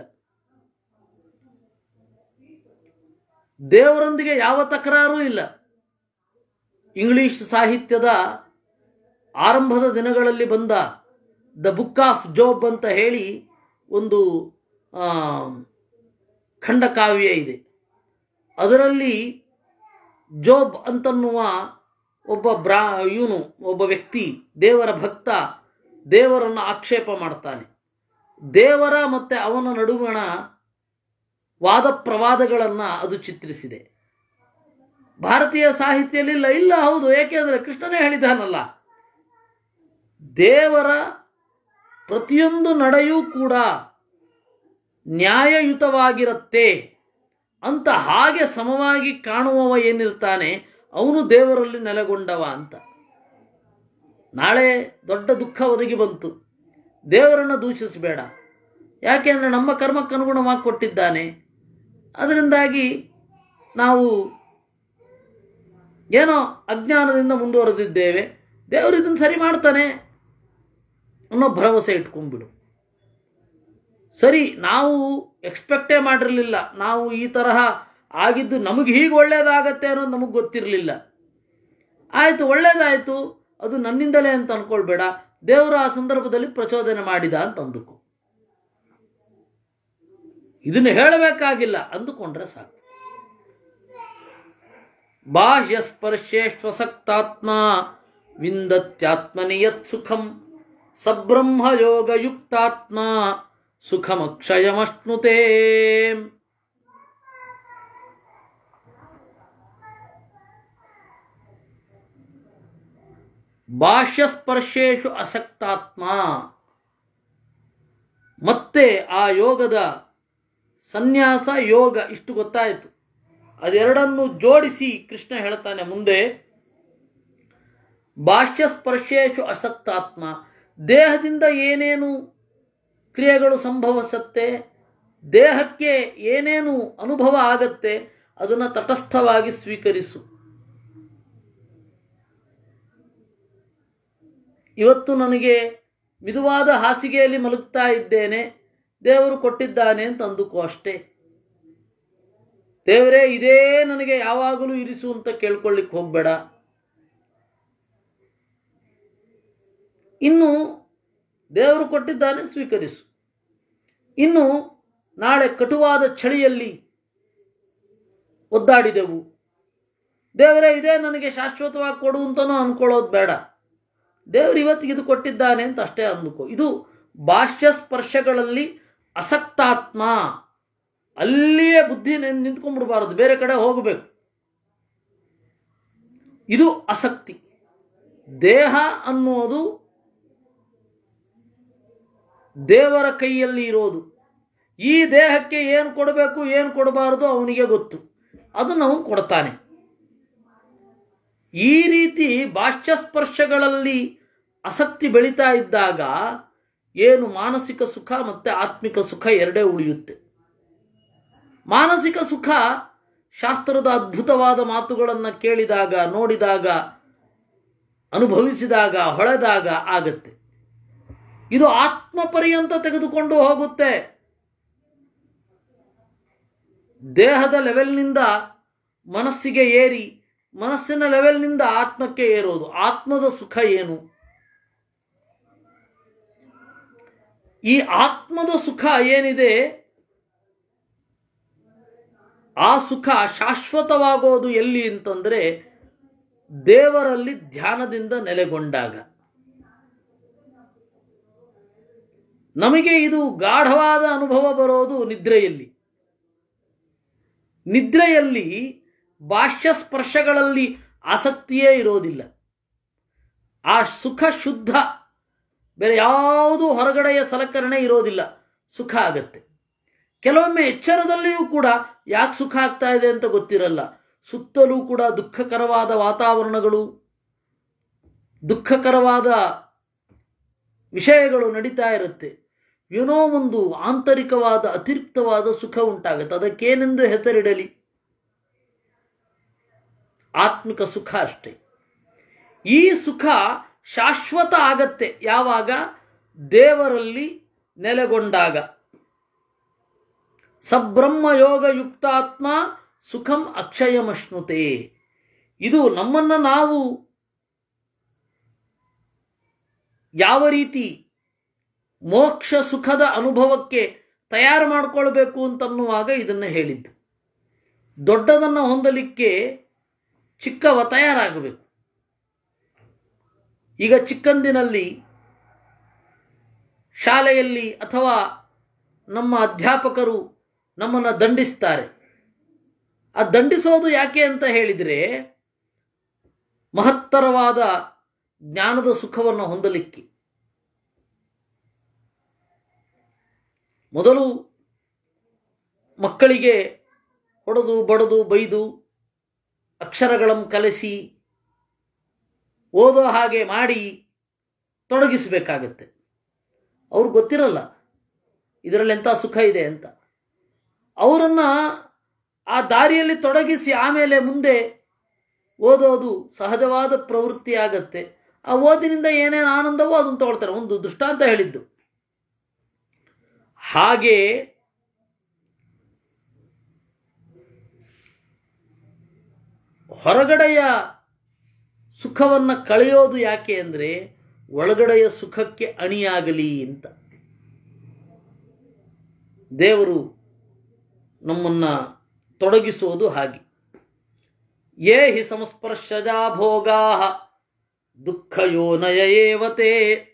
ದೇವರೊಂದಿಗೆ ಯಾವ ತಕರಾರೂ ಇಲ್ಲ ಇಂಗ್ಲಿಷ್ ಸಾಹಿತ್ಯದ ಆರಂಭದ ದಿನಗಳಲ್ಲಿ ಬಂದ ದ ಬುಕ್ ಆಫ್ ಜೋಬ್ ಅಂತ ಹೇಳಿ ಒಂದು ಆ, ಖಂಡಕಾವ್ಯ ಇದೆ ಅದರಲ್ಲಿ ಜೋಬ್ ಅಂತನ್ನುವ ಒಬ್ಬ ಬ್ರಾ ಇವನು ಒಬ್ಬ ವ್ಯಕ್ತಿ ದೇವರ ಭಕ್ತ ದೇವರನ್ನು ಆಕ್ಷೇಪ ಮಾಡ್ತಾನೆ ದೇವರ ಮತ್ತೆ ಅವನ ನಡುವಣ ವಾದ ಪ್ರವಾದಗಳನ್ನು ಅದು ಚಿತ್ರಿಸಿದೆ ಭಾರತೀಯ ಸಾಹಿತ್ಯದಲ್ಲಿ ಇಲ್ಲ ಇಲ್ಲ ಹೌದು ಏಕೆಂದರೆ ಕೃಷ್ಣನೇ ಹೇಳಿದಾನಲ್ಲ ದೇವರ ಪ್ರತಿಯೊಂದು ನಡೆಯೂ ಕೂಡ ನ್ಯಾಯಯುತವಾಗಿರುತ್ತೆ ಅಂತ ಹಾಗೆ ಸಮವಾಗಿ ಕಾಣುವವ ಏನಿರ್ತಾನೆ ಅವನು ದೇವರಲ್ಲಿ ನೆಲೆಗೊಂಡವ ಅಂತ ನಾಳೆ ದೊಡ್ಡ ದುಃಖ ಒದಗಿ ಬಂತು ದೇವರನ್ನು ದೂಷಿಸಬೇಡ ಯಾಕೆಂದರೆ ನಮ್ಮ ಕರ್ಮಕ್ಕನುಗುಣವಾಗಿ ಕೊಟ್ಟಿದ್ದಾನೆ ಅದರಿಂದಾಗಿ ನಾವು ಏನೋ ಅಜ್ಞಾನದಿಂದ ಮುಂದುವರೆದಿದ್ದೇವೆ ದೇವರು ಇದನ್ನು ಸರಿ ಮಾಡ್ತಾನೆ ಅನ್ನೋ ಭರವಸೆ ಇಟ್ಕೊಂಡ್ಬಿಡು ಸರಿ ನಾವು ಎಕ್ಸ್ಪೆಕ್ಟೇ ಮಾಡಿರಲಿಲ್ಲ ನಾವು ಈ ತರಹ ಆಗಿದ್ದು ನಮಗೆ ಹೀಗೆ ಒಳ್ಳೇದಾಗತ್ತೆ ಅನ್ನೋದು ನಮಗೆ ಗೊತ್ತಿರಲಿಲ್ಲ ಆಯಿತು ಒಳ್ಳೇದಾಯಿತು ಅದು ನನ್ನಿಂದಲೇ ಅಂತ ಅನ್ಕೊಳ್ಬೇಡ ದೇವರು ಆ ಸಂದರ್ಭದಲ್ಲಿ ಪ್ರಚೋದನೆ ಮಾಡಿದ ಅಂತ ಅಂದುಕೋ ಇದನ್ನು ಹೇಳಬೇಕಾಗಿಲ್ಲ ಅಂದುಕೊಂಡ್ರೆ ಸಾಕು ಬಾಹ್ಯ ಸ್ಪರ್ಶೇಶ್ವಸಕ್ತಾತ್ಮ ವಿಂದತ್ಯಾತ್ಮನಿ ಯತ್ ಸುಖಂ ಸಬ್ರಹ್ಮ ಯೋಗಯುಕ್ತಾತ್ಮ ಸುಖಮಕ್ಷಯಮಶ್ನುತೆ ಬಾಹ್ಯಸ್ಪರ್ಶೇಶು ಅಸಕ್ತಾತ್ಮ ಮತ್ತೆ ಆ ಯೋಗದ ಸನ್ಯಾಸ ಯೋಗ ಇಷ್ಟು ಗೊತ್ತಾಯಿತು ಅದೆರಡನ್ನು ಜೋಡಿಸಿ ಕೃಷ್ಣ ಹೇಳ್ತಾನೆ ಮುಂದೆ ಬಾಹ್ಯಸ್ಪರ್ಶೇಶು ಅಸಕ್ತಾತ್ಮ ದೇಹದಿಂದ ಏನೇನು ಕ್ರಿಯೆಗಳು ಸಂಭವಿಸುತ್ತೆ ದೇಹಕ್ಕೆ ಏನೇನು ಅನುಭವ ಆಗತ್ತೆ ಅದನ್ನು ತಟಸ್ಥವಾಗಿ ಸ್ವೀಕರಿಸು ಇವತ್ತು ನನಗೆ ಮಿದುವಾದ ಹಾಸಿಗೆಯಲ್ಲಿ ಮಲಗ್ತಾ ಇದ್ದೇನೆ ದೇವರು ಕೊಟ್ಟಿದ್ದಾನೆ ಅಂತ ಅಂದುಕೋ ಅಷ್ಟೇ ದೇವರೇ ಇದೇ ನನಗೆ ಯಾವಾಗಲೂ ಇರಿಸು ಅಂತ ಕೇಳ್ಕೊಳ್ಳಿಕ್ಕೆ ಹೋಗಬೇಡ ಇನ್ನು ದೇವರು ಕೊಟ್ಟಿದ್ದಾನೆ ಸ್ವೀಕರಿಸು ಇನ್ನು ನಾಳೆ ಕಟುವಾದ ಚಳಿಯಲ್ಲಿ ಒದ್ದಾಡಿದೆವು ದೇವರೇ ಇದೇ ನನಗೆ ಶಾಶ್ವತವಾಗಿ ಕೊಡು ಅಂತನೂ ಅನ್ಕೊಳ್ಳೋದು ಬೇಡ ದೇವರು ಇವತ್ತಿಗೆ ಇದು ಕೊಟ್ಟಿದ್ದಾನೆ ಅಂತ ಅಷ್ಟೇ ಅಂದುಕೋ ಇದು ಬಾಹ್ಯ ಸ್ಪರ್ಶಗಳಲ್ಲಿ ಅಸಕ್ತಾತ್ಮ ಅಲ್ಲಿಯೇ ಬುದ್ಧಿ ನಿನ್- ನಿಂತ್ಕೊಂಡ್ಬಿಡ್ಬಾರದು ಬೇರೆ ಕಡೆ ಹೋಗಬೇಕು ಇದು ಆಸಕ್ತಿ ದೇಹ ಅನ್ನೋದು ದೇವರ ಕೈಯಲ್ಲಿ ಇರೋದು ಈ ದೇಹಕ್ಕೆ ಏನು ಕೊಡಬೇಕು ಏನು ಕೊಡಬಾರದು ಅವನಿಗೆ ಗೊತ್ತು ಅದನ್ನು ಅವನು ಕೊಡ್ತಾನೆ ಈ ರೀತಿ ಬಾಹ್ಯ ಸ್ಪರ್ಶಗಳಲ್ಲಿ ಆಸಕ್ತಿ ಬೆಳೀತಾ ಇದ್ದಾಗ ಏನು ಮಾನಸಿಕ ಸುಖ ಮತ್ತು ಆತ್ಮಿಕ ಸುಖ ಎರಡೇ ಉಳಿಯುತ್ತೆ ಮಾನಸಿಕ ಸುಖ ಶಾಸ್ತ್ರದ ಅದ್ಭುತವಾದ ಮಾತುಗಳನ್ನು ಕೇಳಿದಾಗ ನೋಡಿದಾಗ ಅನುಭವಿಸಿದಾಗ ಹೊಳೆದಾಗ ಆಗತ್ತೆ ಇದು ಆತ್ಮ ಪರ್ಯಂತ ತೆಗೆದುಕೊಂಡು ಹೋಗುತ್ತೆ ದೇಹದ ಲೆವೆಲ್ನಿಂದ ಮನಸ್ಸಿಗೆ ಏರಿ ಮನಸ್ಸಿನ ಲೆವೆಲ್ನಿಂದ ಆತ್ಮಕ್ಕೆ ಏರೋದು ಆತ್ಮದ ಸುಖ ಏನು ಈ ಆತ್ಮದ ಸುಖ ಏನಿದೆ ಆ ಸುಖ ಶಾಶ್ವತವಾಗೋದು ಎಲ್ಲಿ ಅಂತಂದ್ರೆ ದೇವರಲ್ಲಿ ಧ್ಯಾನದಿಂದ ನೆಲೆಗೊಂಡಾಗ ನಮಗೆ ಇದು ಗಾಢವಾದ ಅನುಭವ ಬರೋದು ನಿದ್ರೆಯಲ್ಲಿ ನಿದ್ರೆಯಲ್ಲಿ ಬಾಹ್ಯ ಸ್ಪರ್ಶಗಳಲ್ಲಿ ಆಸಕ್ತಿಯೇ ಇರೋದಿಲ್ಲ ಆ ಸುಖ ಶುದ್ಧ ಬೇರೆ ಯಾವುದೂ ಹೊರಗಡೆಯ ಸಲಕರಣೆ ಇರೋದಿಲ್ಲ ಸುಖ ಆಗತ್ತೆ ಕೆಲವೊಮ್ಮೆ ಎಚ್ಚರದಲ್ಲಿಯೂ ಕೂಡ ಯಾಕೆ ಸುಖ ಆಗ್ತಾ ಇದೆ ಅಂತ ಗೊತ್ತಿರಲ್ಲ ಸುತ್ತಲೂ ಕೂಡ ದುಃಖಕರವಾದ ವಾತಾವರಣಗಳು ದುಃಖಕರವಾದ ವಿಷಯಗಳು ನಡೀತಾ ಇರುತ್ತೆ ಏನೋ ಒಂದು ಆಂತರಿಕವಾದ ಅತಿರಿಕ್ತವಾದ ಸುಖ ಉಂಟಾಗುತ್ತೆ ಅದಕ್ಕೇನೆಂದು ಹೆಸರಿಡಲಿ ಆತ್ಮಿಕ ಸುಖ ಅಷ್ಟೇ ಈ ಸುಖ ಶಾಶ್ವತ ಆಗತ್ತೆ ಯಾವಾಗ ದೇವರಲ್ಲಿ ನೆಲೆಗೊಂಡಾಗ ಸಬ್ರಹ್ಮ ಯೋಗ ಯುಕ್ತಾತ್ಮ ಸುಖಂ ಅಕ್ಷಯಮಶ್ನುತೆ ಇದು ನಮ್ಮನ್ನ ನಾವು ಯಾವ ರೀತಿ ಮೋಕ್ಷ ಸುಖದ ಅನುಭವಕ್ಕೆ ತಯಾರು ಮಾಡಿಕೊಳ್ಬೇಕು ಅಂತನ್ನುವಾಗ ಇದನ್ನು ಹೇಳಿದ್ದು ದೊಡ್ಡದನ್ನು ಹೊಂದಲಿಕ್ಕೆ ಚಿಕ್ಕವ ತಯಾರಾಗಬೇಕು ಈಗ ಚಿಕ್ಕಂದಿನಲ್ಲಿ ಶಾಲೆಯಲ್ಲಿ ಅಥವಾ ನಮ್ಮ ಅಧ್ಯಾಪಕರು ನಮ್ಮನ್ನು ದಂಡಿಸ್ತಾರೆ ಆ ದಂಡಿಸೋದು ಯಾಕೆ ಅಂತ ಹೇಳಿದರೆ ಮಹತ್ತರವಾದ ಜ್ಞಾನದ ಸುಖವನ್ನು ಹೊಂದಲಿಕ್ಕೆ ಮೊದಲು ಮಕ್ಕಳಿಗೆ ಹೊಡೆದು ಬಡದು ಬೈದು ಅಕ್ಷರಗಳನ್ನು ಕಲಿಸಿ ಓದೋ ಹಾಗೆ ಮಾಡಿ ತೊಡಗಿಸಬೇಕಾಗತ್ತೆ ಅವ್ರಿಗೆ ಗೊತ್ತಿರಲ್ಲ ಇದರಲ್ಲಿ ಎಂಥ ಸುಖ ಇದೆ ಅಂತ ಅವರನ್ನು ಆ ದಾರಿಯಲ್ಲಿ ತೊಡಗಿಸಿ ಆಮೇಲೆ ಮುಂದೆ ಓದೋದು ಸಹಜವಾದ ಪ್ರವೃತ್ತಿ ಆಗತ್ತೆ ಆ ಓದಿನಿಂದ ಏನೇನು ಆನಂದವೋ ಅದನ್ನು ತಗೊಳ್ತಾರೆ ಒಂದು ದೃಷ್ಟಾಂತ ಹೇಳಿದ್ದು ಹಾಗೆ ಹೊರಗಡೆಯ ಸುಖವನ್ನು ಕಳೆಯೋದು ಯಾಕೆ ಅಂದರೆ ಒಳಗಡೆಯ ಸುಖಕ್ಕೆ ಅಣಿಯಾಗಲಿ ಅಂತ ದೇವರು ನಮ್ಮನ್ನ ತೊಡಗಿಸುವುದು ಹಾಗೆ ಯೇ ಹಿ ಸಂಸ್ಪರ್ಶಜಾ ಭೋಗಾ ದುಃಖಯೋನಯ ಏವತೆ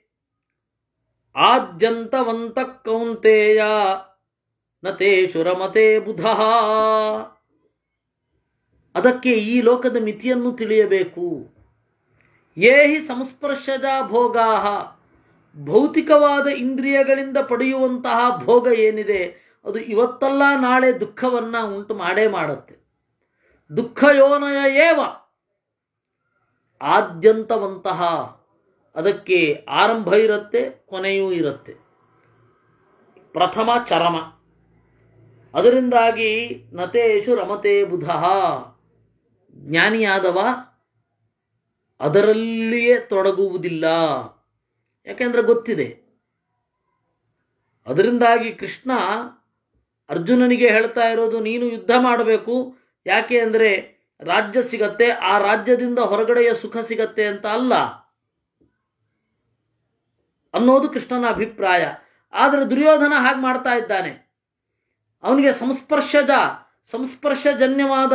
ಆದ್ಯಂತವಂತ ಕೌಂತೆಯ ನತೇಶು ರಮತೆ ಬುಧ ಅದಕ್ಕೆ ಈ ಲೋಕದ ಮಿತಿಯನ್ನು ತಿಳಿಯಬೇಕು ಯೇ ಹಿ ಸಂಸ್ಪರ್ಶಜ ಭೋಗಾ ಭೌತಿಕವಾದ ಇಂದ್ರಿಯಗಳಿಂದ ಪಡೆಯುವಂತಹ ಭೋಗ ಏನಿದೆ ಅದು ಇವತ್ತಲ್ಲ ನಾಳೆ ದುಃಖವನ್ನ ಉಂಟು ಮಾಡೇ ಮಾಡುತ್ತೆ ದುಃಖಯೋನಯ ಏವ ಆದ್ಯಂತವಂತಹ ಅದಕ್ಕೆ ಆರಂಭ ಇರುತ್ತೆ ಕೊನೆಯೂ ಇರುತ್ತೆ ಪ್ರಥಮ ಚರಮ ಅದರಿಂದಾಗಿ ನತೇಶು ರಮತೆ ಬುಧ ಜ್ಞಾನಿಯಾದವ ಅದರಲ್ಲಿಯೇ ತೊಡಗುವುದಿಲ್ಲ ಯಾಕೆಂದ್ರೆ ಗೊತ್ತಿದೆ ಅದರಿಂದಾಗಿ ಕೃಷ್ಣ ಅರ್ಜುನನಿಗೆ ಹೇಳ್ತಾ ಇರೋದು ನೀನು ಯುದ್ಧ ಮಾಡಬೇಕು ಯಾಕೆ ಅಂದರೆ ರಾಜ್ಯ ಸಿಗತ್ತೆ ಆ ರಾಜ್ಯದಿಂದ ಹೊರಗಡೆಯ ಸುಖ ಸಿಗತ್ತೆ ಅಂತ ಅಲ್ಲ ಅನ್ನೋದು ಕೃಷ್ಣನ ಅಭಿಪ್ರಾಯ ಆದರೆ ದುರ್ಯೋಧನ ಹಾಗೆ ಮಾಡ್ತಾ ಇದ್ದಾನೆ ಅವನಿಗೆ ಸಂಸ್ಪರ್ಶದ ಸಂಸ್ಪರ್ಶಜನ್ಯವಾದ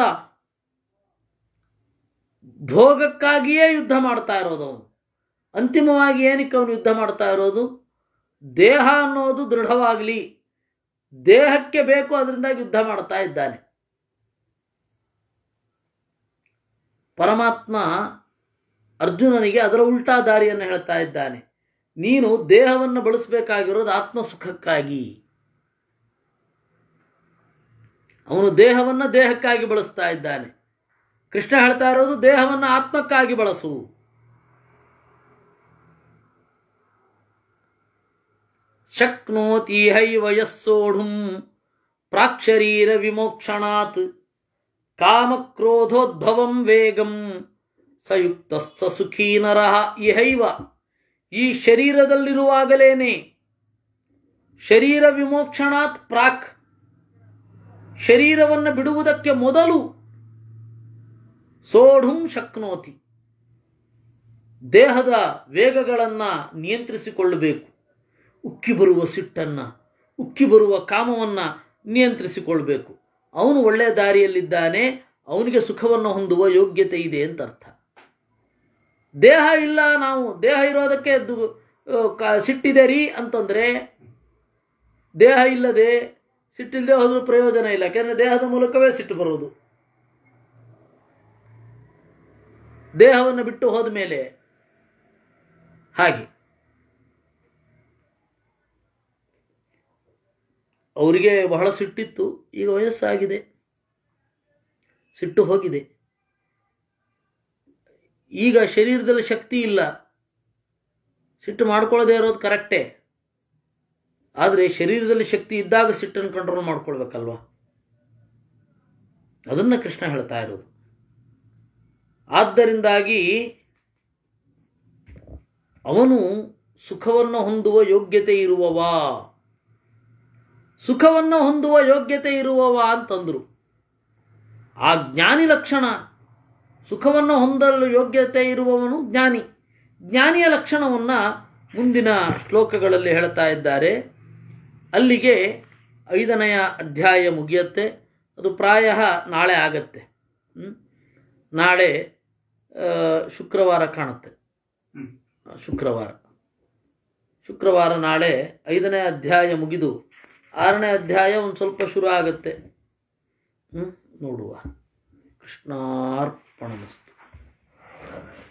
ಭೋಗಕ್ಕಾಗಿಯೇ ಯುದ್ಧ ಮಾಡ್ತಾ ಇರೋದು ಅವನು ಅಂತಿಮವಾಗಿ ಏನಕ್ಕೆ ಅವನು ಯುದ್ಧ ಮಾಡ್ತಾ ಇರೋದು ದೇಹ ಅನ್ನೋದು ದೃಢವಾಗಲಿ ದೇಹಕ್ಕೆ ಬೇಕು ಅದರಿಂದಾಗಿ ಯುದ್ಧ ಮಾಡ್ತಾ ಇದ್ದಾನೆ ಪರಮಾತ್ಮ ಅರ್ಜುನನಿಗೆ ಅದರ ಉಲ್ಟಾ ದಾರಿಯನ್ನು ಹೇಳ್ತಾ ಇದ್ದಾನೆ ನೀನು ದೇಹವನ್ನು ಬಳಸಬೇಕಾಗಿರೋದು ಆತ್ಮ ಸುಖಕ್ಕಾಗಿ ಅವನು ದೇಹವನ್ನು ದೇಹಕ್ಕಾಗಿ ಬಳಸ್ತಾ ಇದ್ದಾನೆ ಕೃಷ್ಣ ಹೇಳ್ತಾ ಇರೋದು ದೇಹವನ್ನು ಆತ್ಮಕ್ಕಾಗಿ ಬಳಸು ಶಕ್ನೋತಿ ಹೈವ ಯಸ್ಸೋಢುಂ ಪ್ರಾಕ್ಷರೀರ ವಿಮೋಕ್ಷಣಾತ್ ಕಾಮಕ್ರೋಧೋದ್ಭವಂ ವೇಗಂ ಸಯುಕ್ತಸ್ಥ ಸುಖೀ ನರಃ ಇಹೈವ ಈ ಶರೀರದಲ್ಲಿರುವಾಗಲೇನೆ ಶರೀರ ವಿಮೋಕ್ಷಣಾತ್ ಪ್ರಾಕ್ ಶರೀರವನ್ನು ಬಿಡುವುದಕ್ಕೆ ಮೊದಲು ಸೋಢುಂ ಶಕ್ನೋತಿ ದೇಹದ ವೇಗಗಳನ್ನು ನಿಯಂತ್ರಿಸಿಕೊಳ್ಳಬೇಕು ಉಕ್ಕಿ ಬರುವ ಸಿಟ್ಟನ್ನು ಉಕ್ಕಿ ಬರುವ ಕಾಮವನ್ನು ನಿಯಂತ್ರಿಸಿಕೊಳ್ಬೇಕು ಅವನು ಒಳ್ಳೆಯ ದಾರಿಯಲ್ಲಿದ್ದಾನೆ ಅವನಿಗೆ ಸುಖವನ್ನು ಹೊಂದುವ ಯೋಗ್ಯತೆ ಇದೆ ಅಂತ ಅರ್ಥ ದೇಹ ಇಲ್ಲ ನಾವು ದೇಹ ಇರೋದಕ್ಕೆ ದು- ಆ, ಕ- ಸಿಟ್ಟಿದೆ ರೀ ಅಂತಂದ್ರೆ ದೇಹ ಇಲ್ಲದೆ ಸಿಟ್ಟಿಲ್ಲದೆ ಹೋದ್ರೂ ಪ್ರಯೋಜನ ಇಲ್ಲ ಯಾಕೆಂದ್ರೆ ದೇಹದ ಮೂಲಕವೇ ಸಿಟ್ಟು ಬರೋದು ದೇಹವನ್ನು ಬಿಟ್ಟು ಹೋದ ಮೇಲೆ ಹಾಗೆ ಅವರಿಗೆ ಬಹಳ ಸಿಟ್ಟಿತ್ತು ಈಗ ವಯಸ್ಸಾಗಿದೆ ಸಿಟ್ಟು ಹೋಗಿದೆ ಈಗ ಶರೀರದಲ್ಲಿ ಶಕ್ತಿ ಇಲ್ಲ ಸಿಟ್ಟು ಮಾಡ್ಕೊಳ್ಳದೆ ಇರೋದು ಕರೆಕ್ಟೇ ಆದರೆ ಶರೀರದಲ್ಲಿ ಶಕ್ತಿ ಇದ್ದಾಗ ಸಿಟ್ಟನ್ನು ಕಂಟ್ರೋಲ್ ಮಾಡ್ಕೊಳ್ಬೇಕಲ್ವಾ ಅದನ್ನ ಕೃಷ್ಣ ಹೇಳ್ತಾ ಇರೋದು ಆದ್ದರಿಂದಾಗಿ ಅವನು ಸುಖವನ್ನು ಹೊಂದುವ ಯೋಗ್ಯತೆ ಇರುವವ ಸುಖವನ್ನು ಹೊಂದುವ ಯೋಗ್ಯತೆ ಇರುವವ ಅಂತಂದ್ರು ಆ ಜ್ಞಾನಿ ಲಕ್ಷಣ ಸುಖವನ್ನು ಹೊಂದಲು ಯೋಗ್ಯತೆ ಇರುವವನು ಜ್ಞಾನಿ ಜ್ಞಾನಿಯ ಲಕ್ಷಣವನ್ನು ಮುಂದಿನ ಶ್ಲೋಕಗಳಲ್ಲಿ ಹೇಳ್ತಾ ಇದ್ದಾರೆ ಅಲ್ಲಿಗೆ ಐದನೆಯ ಅಧ್ಯಾಯ ಮುಗಿಯುತ್ತೆ ಅದು ಪ್ರಾಯ ನಾಳೆ ಆಗತ್ತೆ ಹ್ಮ್? ನಾಳೆ ಆ, ಶುಕ್ರವಾರ ಕಾಣುತ್ತೆ ಹ್ಮ್. ಶುಕ್ರವಾರ ಶುಕ್ರವಾರ ನಾಳೆ ಐದನೇ ಅಧ್ಯಾಯ ಮುಗಿದು ಆರನೇ ಅಧ್ಯಾಯ ಒಂದು ಸ್ವಲ್ಪ ಶುರು ಆಗುತ್ತೆ ಹ್ಮ್? ನೋಡುವ ಕೃಷ್ಣಾರ್ಪಣಮಸ್ತು